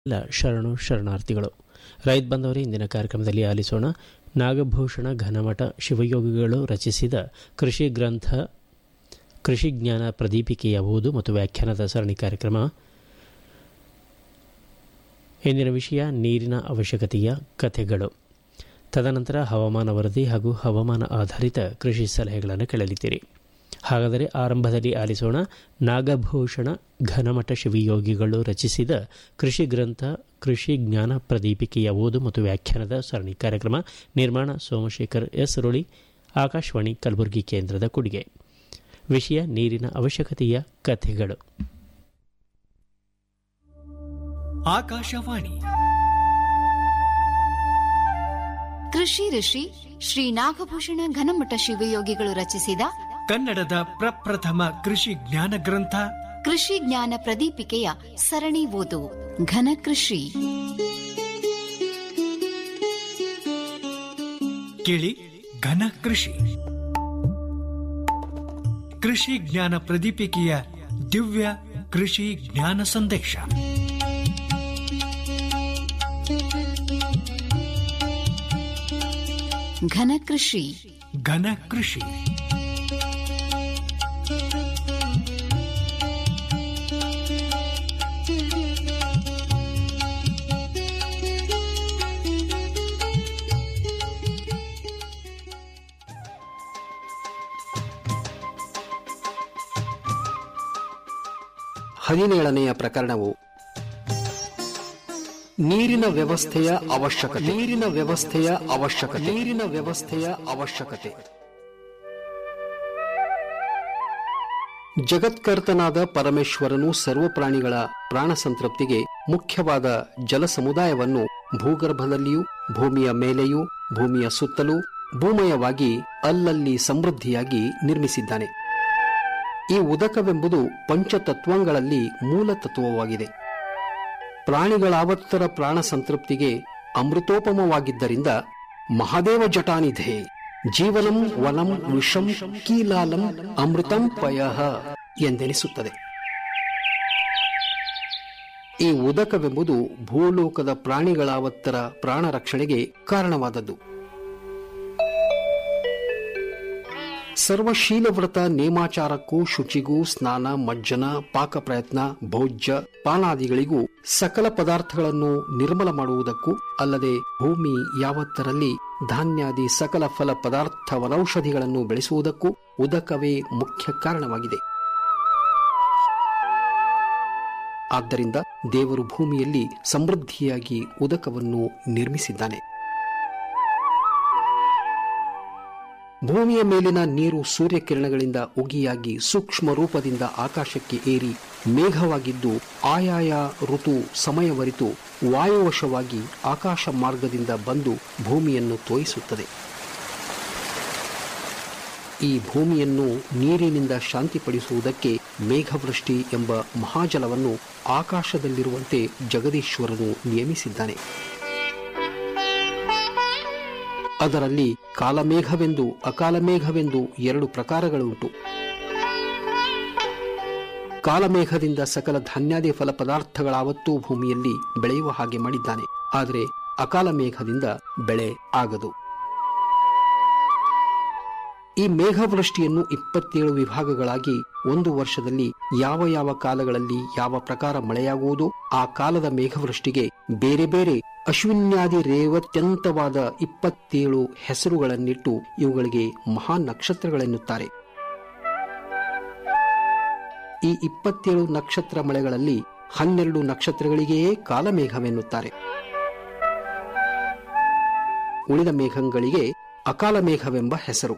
ಎಲ್ಲ ಶರಣು ಶರಣಾರ್ಥಿಗಳು ರೈತ ಬಂದವರೇ ಇಂದಿನ ಕಾರ್ಯಕ್ರಮದಲ್ಲಿ ಆಲಿಸೋಣ ನಾಗಭೂಷಣ ಘನಮಠ ಶಿವಯೋಗಿಗಳು ರಚಿಸಿದ ಕೃಷಿ ಗ್ರಂಥ ಕೃಷಿ ಜ್ಞಾನ ಪ್ರದೀಪಿಕೆಯ ಓದು ಮತ್ತು ವ್ಯಾಖ್ಯಾನದ ಸರಣಿ ಕಾರ್ಯಕ್ರಮ ಇಂದಿನ ವಿಷಯ ನೀರಿನ ಅವಶ್ಯಕತೆಯ ಕಥೆಗಳು ತದನಂತರ ಹವಾಮಾನ ವರದಿ ಹಾಗೂ ಹವಾಮಾನ ಆಧಾರಿತ ಕೃಷಿ ಸಲಹೆಗಳನ್ನು ಕೇಳಲಿದ್ದೀರಿ ಹಾಗಾದರೆ ಆರಂಭದಲ್ಲಿ ಆಲಿಸೋಣ ನಾಗಭೂಷಣ ಘನಮಠ ಶಿವಯೋಗಿಗಳು ರಚಿಸಿದ ಕೃಷಿ ಗ್ರಂಥ ಕೃಷಿ ಜ್ಞಾನ ಪ್ರದೀಪಿಕೆಯ ಓದು ಮತ್ತು ವ್ಯಾಖ್ಯಾನದ ಸರಣಿ ಕಾರ್ಯಕ್ರಮ ನಿರ್ಮಾಣ ಸೋಮಶೇಖರ್ ಎಸ್ ರುಳಿ ಆಕಾಶವಾಣಿ ಕಲಬುರಗಿ ಕೇಂದ್ರದ ಕೊಡುಗೆ ವಿಷಯ ನೀರಿನ ಅವಶ್ಯಕತೆಯ ಕಥೆಗಳು ಆಕಾಶವಾಣಿ ಕೃಷಿ ಋಷಿ ಶ್ರೀ ನಾಗಭೂಷಣ ಘನಮಠ ಶಿವಯೋಗಿಗಳು ರಚಿಸಿದ ಕನ್ನಡದ ಪ್ರಪ್ರಥಮ ಕೃಷಿ ಜ್ಞಾನ ಗ್ರಂಥ ಕೃಷಿ ಜ್ಞಾನ ಪ್ರದೀಪಿಕೆಯ ಸರಣಿ ಓದು ಘನ ಕೃಷಿ ಕೇಳಿ ಘನ ಕೃಷಿ ಕೃಷಿ ಜ್ಞಾನ ಪ್ರದೀಪಿಕೆಯ ದಿವ್ಯ ಕೃಷಿ ಜ್ಞಾನ ಸಂದೇಶ ಘನ ಕೃಷಿ ಘನ ಕೃಷಿ ಹದಿನೇಳನೆಯ ಪ್ರಕರಣವು ನೀರಿನ ವ್ಯವಸ್ಥೆಯ ಅವಶ್ಯಕತೆ ನೀರಿನ ವ್ಯವಸ್ಥೆಯ ಅವಶ್ಯಕತೆ ನೀರಿನ ವ್ಯವಸ್ಥೆಯ ಅವಶ್ಯಕತೆ ಜಗತ್ಕರ್ತನಾದ ಪರಮೇಶ್ವರನು ಸರ್ವ ಪ್ರಾಣಿಗಳ ಪ್ರಾಣ ಸಂತೃಪ್ತಿಗೆ ಮುಖ್ಯವಾದ ಜಲ ಸಮುದಾಯವನ್ನು ಭೂಗರ್ಭದಲ್ಲಿಯೂ ಭೂಮಿಯ ಮೇಲೆಯೂ ಭೂಮಿಯ ಸುತ್ತಲೂ ಭೂಮಯವಾಗಿ ಅಲ್ಲಲ್ಲಿ ಸಮೃದ್ಧಿಯಾಗಿ ನಿರ್ಮಿಸಿದ್ದಾನೆ ಈ ಉದಕವೆಂಬುದು ಪಂಚತತ್ವಗಳಲ್ಲಿ ಮೂಲ ತತ್ವವಾಗಿದೆ ಪ್ರಾಣಿಗಳಾವತ್ತರ ಪ್ರಾಣ ಸಂತೃಪ್ತಿಗೆ ಅಮೃತೋಪಮವಾಗಿದ್ದರಿಂದ ಮಹಾದೇವ ಜಟಾನಿಧೆ ಜೀವನಂ ವನಂ ವಿಷಂ ಕೀಲಾಲಂ ಅಮೃತಂ ಪಯಃ ಎಂದೆನಿಸುತ್ತದೆ ಈ ಉದಕವೆಂಬುದು ಭೂಲೋಕದ ಪ್ರಾಣಿಗಳಾವತ್ತರ ಪ್ರಾಣ ರಕ್ಷಣೆಗೆ ಕಾರಣವಾದದ್ದು ಸರ್ವಶೀಲವ್ರತ ನೇಮಾಚಾರಕ್ಕೂ ಶುಚಿಗೂ ಸ್ನಾನ ಮಜ್ಜನ ಪಾಕ ಪ್ರಯತ್ನ ಭೋಜ್ಯ ಪಾನಾದಿಗಳಿಗೂ ಸಕಲ ಪದಾರ್ಥಗಳನ್ನು ನಿರ್ಮಲ ಮಾಡುವುದಕ್ಕೂ ಅಲ್ಲದೆ ಭೂಮಿ ಯಾವತ್ತರಲ್ಲಿ ಧಾನ್ಯಾದಿ ಸಕಲ ಫಲ ಪದಾರ್ಥ ವನೌಷಧಿಗಳನ್ನು ಬೆಳೆಸುವುದಕ್ಕೂ ಉದಕವೇ ಮುಖ್ಯ ಕಾರಣವಾಗಿದೆ ಆದ್ದರಿಂದ ದೇವರು ಭೂಮಿಯಲ್ಲಿ ಸಮೃದ್ಧಿಯಾಗಿ ಉದಕವನ್ನು ನಿರ್ಮಿಸಿದ್ದಾನೆ ಭೂಮಿಯ ಮೇಲಿನ ನೀರು ಸೂರ್ಯಕಿರಣಗಳಿಂದ ಉಗಿಯಾಗಿ ಸೂಕ್ಷ್ಮ ರೂಪದಿಂದ ಆಕಾಶಕ್ಕೆ ಏರಿ ಮೇಘವಾಗಿದ್ದು ಆಯಾಯ ಋತು ಸಮಯವರಿತು ವಾಯುವಶವಾಗಿ ಆಕಾಶ ಮಾರ್ಗದಿಂದ ಬಂದು ಭೂಮಿಯನ್ನು ತೋಯಿಸುತ್ತದೆ ಈ ಭೂಮಿಯನ್ನು ನೀರಿನಿಂದ ಶಾಂತಿಪಡಿಸುವುದಕ್ಕೆ ಮೇಘವೃಷ್ಟಿ ಎಂಬ ಮಹಾಜಲವನ್ನು ಆಕಾಶದಲ್ಲಿರುವಂತೆ ಜಗದೀಶ್ವರನು ನಿಯಮಿಸಿದ್ದಾನೆ ಅದರಲ್ಲಿ ಕಾಲಮೇಘವೆಂದು ಅಕಾಲಮೇಘವೆಂದು ಎರಡು ಪ್ರಕಾರಗಳುಂಟು ಕಾಲಮೇಘದಿಂದ ಸಕಲ ಧಾನ್ಯಾದಿ ಫಲ ಪದಾರ್ಥಗಳಾವತ್ತೂ ಭೂಮಿಯಲ್ಲಿ ಬೆಳೆಯುವ ಹಾಗೆ ಮಾಡಿದ್ದಾನೆ ಆದರೆ ಅಕಾಲ ಮೇಘದಿಂದ ಬೆಳೆ ಆಗದು ಈ ಮೇಘವೃಷ್ಟಿಯನ್ನು ಇಪ್ಪತ್ತೇಳು ವಿಭಾಗಗಳಾಗಿ ಒಂದು ವರ್ಷದಲ್ಲಿ ಯಾವ ಯಾವ ಕಾಲಗಳಲ್ಲಿ ಯಾವ ಪ್ರಕಾರ ಮಳೆಯಾಗುವುದು ಆ ಕಾಲದ ಮೇಘವೃಷ್ಟಿಗೆ ಬೇರೆ ಬೇರೆ ಅಶ್ವಿನ್ಯಾದಿ ರೇವತ್ಯಂತವಾದ ಇಪ್ಪತ್ತೇಳು ಹೆಸರುಗಳನ್ನಿಟ್ಟು ಇವುಗಳಿಗೆ ಮಹಾ ನಕ್ಷತ್ರಗಳೆನ್ನುತ್ತಾರೆ ಈ ಇಪ್ಪತ್ತೇಳು ನಕ್ಷತ್ರ ಮಳೆಗಳಲ್ಲಿ ಹನ್ನೆರಡು ನಕ್ಷತ್ರಗಳಿಗೆಯೇ ಕಾಲಮೇಘವೆನ್ನುತ್ತಾರೆ ಉಳಿದ ಮೇಘಗಳಿಗೆ ಅಕಾಲ ಮೇಘವೆಂಬ ಹೆಸರು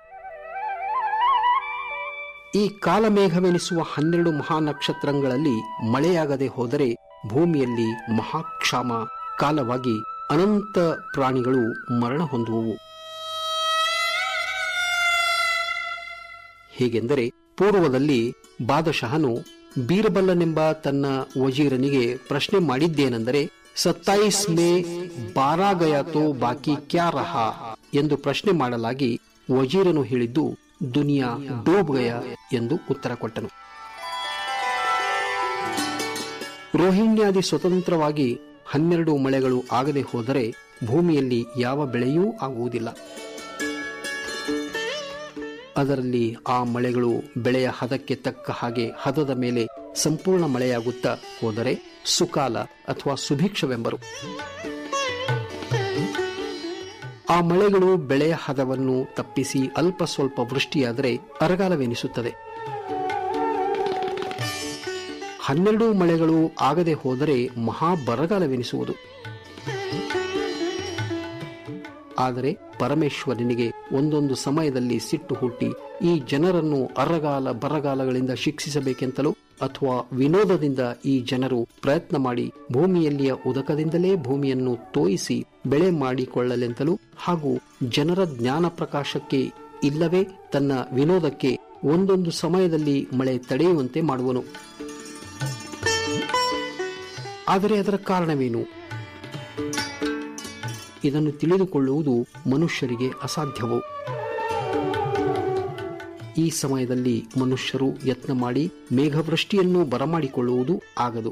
ಈ ಕಾಲಮೇಘವೆನಿಸುವ ಹನ್ನೆರಡು ಮಹಾನಕ್ಷತ್ರಗಳಲ್ಲಿ ಮಳೆಯಾಗದೆ ಹೋದರೆ ಭೂಮಿಯಲ್ಲಿ ಮಹಾಕ್ಷಾಮ ಕಾಲವಾಗಿ ಅನಂತ ಪ್ರಾಣಿಗಳು ಮರಣ ಹೊಂದುವವು ಹೇಗೆಂದರೆ ಪೂರ್ವದಲ್ಲಿ ಬಾದಶಹನು ಬೀರಬಲ್ಲನೆಂಬ ತನ್ನ ವಜೀರನಿಗೆ ಪ್ರಶ್ನೆ ಮಾಡಿದ್ದೇನೆಂದರೆ ಸತ್ತಾಯಿಸ್ ಮೇ ಬಾರಾ ಗಯಾತೋ ಬಾಕಿ ಕ್ಯಾ ರಹಾ ಎಂದು ಪ್ರಶ್ನೆ ಮಾಡಲಾಗಿ ವಜೀರನು ಹೇಳಿದ್ದು ದುನಿಯಾ ಡೋಬ್ ಗಯ ಎಂದು ಉತ್ತರ ಕೊಟ್ಟನು ರೋಹಿಣ್ಯಾದಿ ಸ್ವತಂತ್ರವಾಗಿ ಹನ್ನೆರಡು ಮಳೆಗಳು ಆಗದೆ ಹೋದರೆ ಭೂಮಿಯಲ್ಲಿ ಯಾವ ಬೆಳೆಯೂ ಆಗುವುದಿಲ್ಲ ಅದರಲ್ಲಿ ಆ ಮಳೆಗಳು ಬೆಳೆಯ ಹದಕ್ಕೆ ತಕ್ಕ ಹಾಗೆ ಹದದ ಮೇಲೆ ಸಂಪೂರ್ಣ ಮಳೆಯಾಗುತ್ತಾ ಹೋದರೆ ಸುಕಾಲ ಅಥವಾ ಸುಭಿಕ್ಷವೆಂಬರು ಆ ಮಳೆಗಳು ಬೆಳೆಯ ಹದವನ್ನು ತಪ್ಪಿಸಿ ಅಲ್ಪ ಸ್ವಲ್ಪ ವೃಷ್ಟಿಯಾದರೆ ಅರಗಾಲವೆನಿಸುತ್ತದೆ ಹನ್ನೆರಡು ಮಳೆಗಳು ಆಗದೆ ಹೋದರೆ ಮಹಾ ಬರಗಾಲವೆನಿಸುವುದು ಆದರೆ ಪರಮೇಶ್ವರನಿಗೆ ಒಂದೊಂದು ಸಮಯದಲ್ಲಿ ಸಿಟ್ಟು ಹುಟ್ಟಿ ಈ ಜನರನ್ನು ಅರಗಾಲ ಬರಗಾಲಗಳಿಂದ ಶಿಕ್ಷಿಸಬೇಕೆಂತಲೂ ಅಥವಾ ವಿನೋದದಿಂದ ಈ ಜನರು ಪ್ರಯತ್ನ ಮಾಡಿ ಭೂಮಿಯಲ್ಲಿಯ ಉದಕದಿಂದಲೇ ಭೂಮಿಯನ್ನು ತೋಯಿಸಿ ಬೆಳೆ ಮಾಡಿಕೊಳ್ಳಲೆಂತಲೂ ಹಾಗೂ ಜನರ ಜ್ಞಾನ ಪ್ರಕಾಶಕ್ಕೆ ಇಲ್ಲವೇ ತನ್ನ ವಿನೋದಕ್ಕೆ ಒಂದೊಂದು ಸಮಯದಲ್ಲಿ ಮಳೆ ತಡೆಯುವಂತೆ ಮಾಡುವನು ಆದರೆ ಅದರ ಕಾರಣವೇನು ಇದನ್ನು ತಿಳಿದುಕೊಳ್ಳುವುದು ಮನುಷ್ಯರಿಗೆ ಅಸಾಧ್ಯವು ಈ ಸಮಯದಲ್ಲಿ ಮನುಷ್ಯರು ಯತ್ನ ಮಾಡಿ ಮೇಘವೃಷ್ಟಿಯನ್ನು ಬರಮಾಡಿಕೊಳ್ಳುವುದು ಆಗದು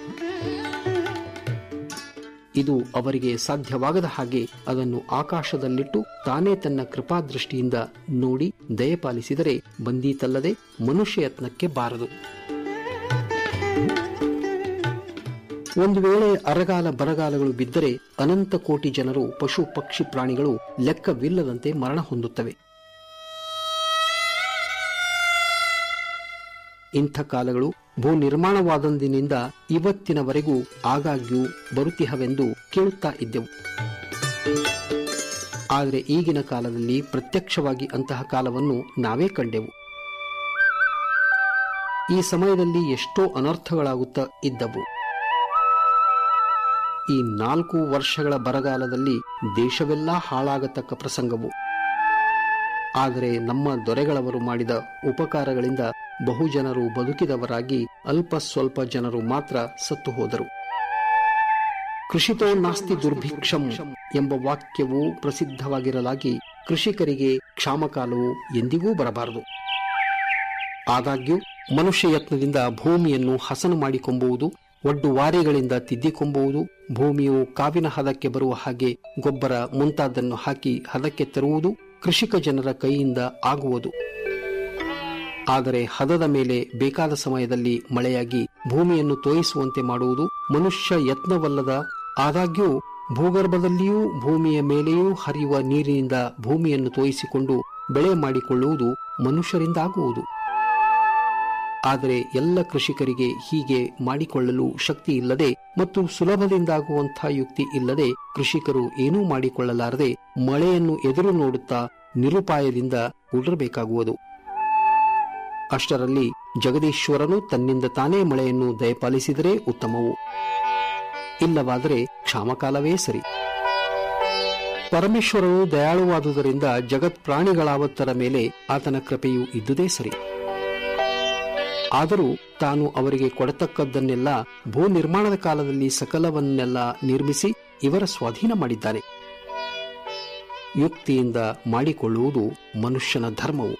ಇದು ಅವರಿಗೆ ಸಾಧ್ಯವಾಗದ ಹಾಗೆ ಅದನ್ನು ಆಕಾಶದಲ್ಲಿಟ್ಟು ತಾನೇ ತನ್ನ ಕೃಪಾದೃಷ್ಟಿಯಿಂದ ನೋಡಿ ದಯಪಾಲಿಸಿದರೆ ಬಂದೀತಲ್ಲದೆ ಮನುಷ್ಯ ಯತ್ನಕ್ಕೆ ಬಾರದು ಒಂದು ವೇಳೆ ಅರಗಾಲ ಬರಗಾಲಗಳು ಬಿದ್ದರೆ ಅನಂತ ಕೋಟಿ ಜನರು ಪಶು ಪಕ್ಷಿ ಪ್ರಾಣಿಗಳು ಲೆಕ್ಕವಿಲ್ಲದಂತೆ ಮರಣ ಹೊಂದುತ್ತವೆ ಇಂಥ ಕಾಲಗಳು ಭೂ ನಿರ್ಮಾಣವಾದಂದಿನಿಂದ ಇವತ್ತಿನವರೆಗೂ ಆಗಾಗ್ಯೂ ಬರುತ್ತಿಹವೆಂದು ಕೇಳುತ್ತಾ ಇದ್ದೆವು ಆದರೆ ಈಗಿನ ಕಾಲದಲ್ಲಿ ಪ್ರತ್ಯಕ್ಷವಾಗಿ ಅಂತಹ ಕಾಲವನ್ನು ನಾವೇ ಕಂಡೆವು ಈ ಸಮಯದಲ್ಲಿ ಎಷ್ಟೋ ಅನರ್ಥಗಳಾಗುತ್ತಾ ಇದ್ದವು ಈ ನಾಲ್ಕು ವರ್ಷಗಳ ಬರಗಾಲದಲ್ಲಿ ದೇಶವೆಲ್ಲ ಹಾಳಾಗತಕ್ಕ ಪ್ರಸಂಗವು ಆದರೆ ನಮ್ಮ ದೊರೆಗಳವರು ಮಾಡಿದ ಉಪಕಾರಗಳಿಂದ ಬಹುಜನರು ಬದುಕಿದವರಾಗಿ ಅಲ್ಪ ಸ್ವಲ್ಪ ಜನರು ಮಾತ್ರ ಸತ್ತು ಹೋದರು ಕೃಷಿತೋ ನಾಸ್ತಿ ದುರ್ಭಿಕ್ಷಂ ಎಂಬ ವಾಕ್ಯವು ಪ್ರಸಿದ್ಧವಾಗಿರಲಾಗಿ ಕೃಷಿಕರಿಗೆ ಕ್ಷಾಮಕಾಲವು ಎಂದಿಗೂ ಬರಬಾರದು ಆದಾಗ್ಯೂ ಮನುಷ್ಯ ಯತ್ನದಿಂದ ಭೂಮಿಯನ್ನು ಹಸನು ಮಾಡಿಕೊಂಬುವುದು ಒಡ್ಡು ವಾರಿಗಳಿಂದ ತಿದ್ದಿಕೊಂಬುವುದು ಭೂಮಿಯು ಕಾವಿನ ಹದಕ್ಕೆ ಬರುವ ಹಾಗೆ ಗೊಬ್ಬರ ಮುಂತಾದನ್ನು ಹಾಕಿ ಹದಕ್ಕೆ ತರುವುದು ಕೃಷಿಕ ಜನರ ಕೈಯಿಂದ ಆಗುವುದು ಆದರೆ ಹದದ ಮೇಲೆ ಬೇಕಾದ ಸಮಯದಲ್ಲಿ ಮಳೆಯಾಗಿ ಭೂಮಿಯನ್ನು ತೋಯಿಸುವಂತೆ ಮಾಡುವುದು ಮನುಷ್ಯ ಯತ್ನವಲ್ಲದ ಆದಾಗ್ಯೂ ಭೂಗರ್ಭದಲ್ಲಿಯೂ ಭೂಮಿಯ ಮೇಲೆಯೂ ಹರಿಯುವ ನೀರಿನಿಂದ ಭೂಮಿಯನ್ನು ತೋಯಿಸಿಕೊಂಡು ಬೆಳೆ ಮಾಡಿಕೊಳ್ಳುವುದು ಮನುಷ್ಯರಿಂದ ಆಗುವುದು ಆದರೆ ಎಲ್ಲ ಕೃಷಿಕರಿಗೆ ಹೀಗೆ ಮಾಡಿಕೊಳ್ಳಲು ಶಕ್ತಿ ಇಲ್ಲದೆ ಮತ್ತು ಸುಲಭದಿಂದಾಗುವಂತಹ ಯುಕ್ತಿ ಇಲ್ಲದೆ ಕೃಷಿಕರು ಏನೂ ಮಾಡಿಕೊಳ್ಳಲಾರದೆ ಮಳೆಯನ್ನು ಎದುರು ನೋಡುತ್ತಾ ನಿರುಪಾಯದಿಂದ ಉಳಿರಬೇಕಾಗುವುದು ಅಷ್ಟರಲ್ಲಿ ಜಗದೀಶ್ವರನು ತನ್ನಿಂದ ತಾನೇ ಮಳೆಯನ್ನು ದಯಪಾಲಿಸಿದರೆ ಉತ್ತಮವು ಇಲ್ಲವಾದರೆ ಕ್ಷಾಮಕಾಲವೇ ಸರಿ ಪರಮೇಶ್ವರನು ದಯಾಳುವಾದುದರಿಂದ ಜಗತ್ ಪ್ರಾಣಿಗಳಾವತ್ತರ ಮೇಲೆ ಆತನ ಕೃಪೆಯು ಇದ್ದುದೇ ಸರಿ ಆದರೂ ತಾನು ಅವರಿಗೆ ಕೊಡತಕ್ಕದ್ದನ್ನೆಲ್ಲ ಭೂ ನಿರ್ಮಾಣದ ಕಾಲದಲ್ಲಿ ಸಕಲವನ್ನೆಲ್ಲ ನಿರ್ಮಿಸಿ ಇವರ ಸ್ವಾಧೀನ ಮಾಡಿದ್ದಾನೆ ಯುಕ್ತಿಯಿಂದ ಮಾಡಿಕೊಳ್ಳುವುದು ಮನುಷ್ಯನ ಧರ್ಮವು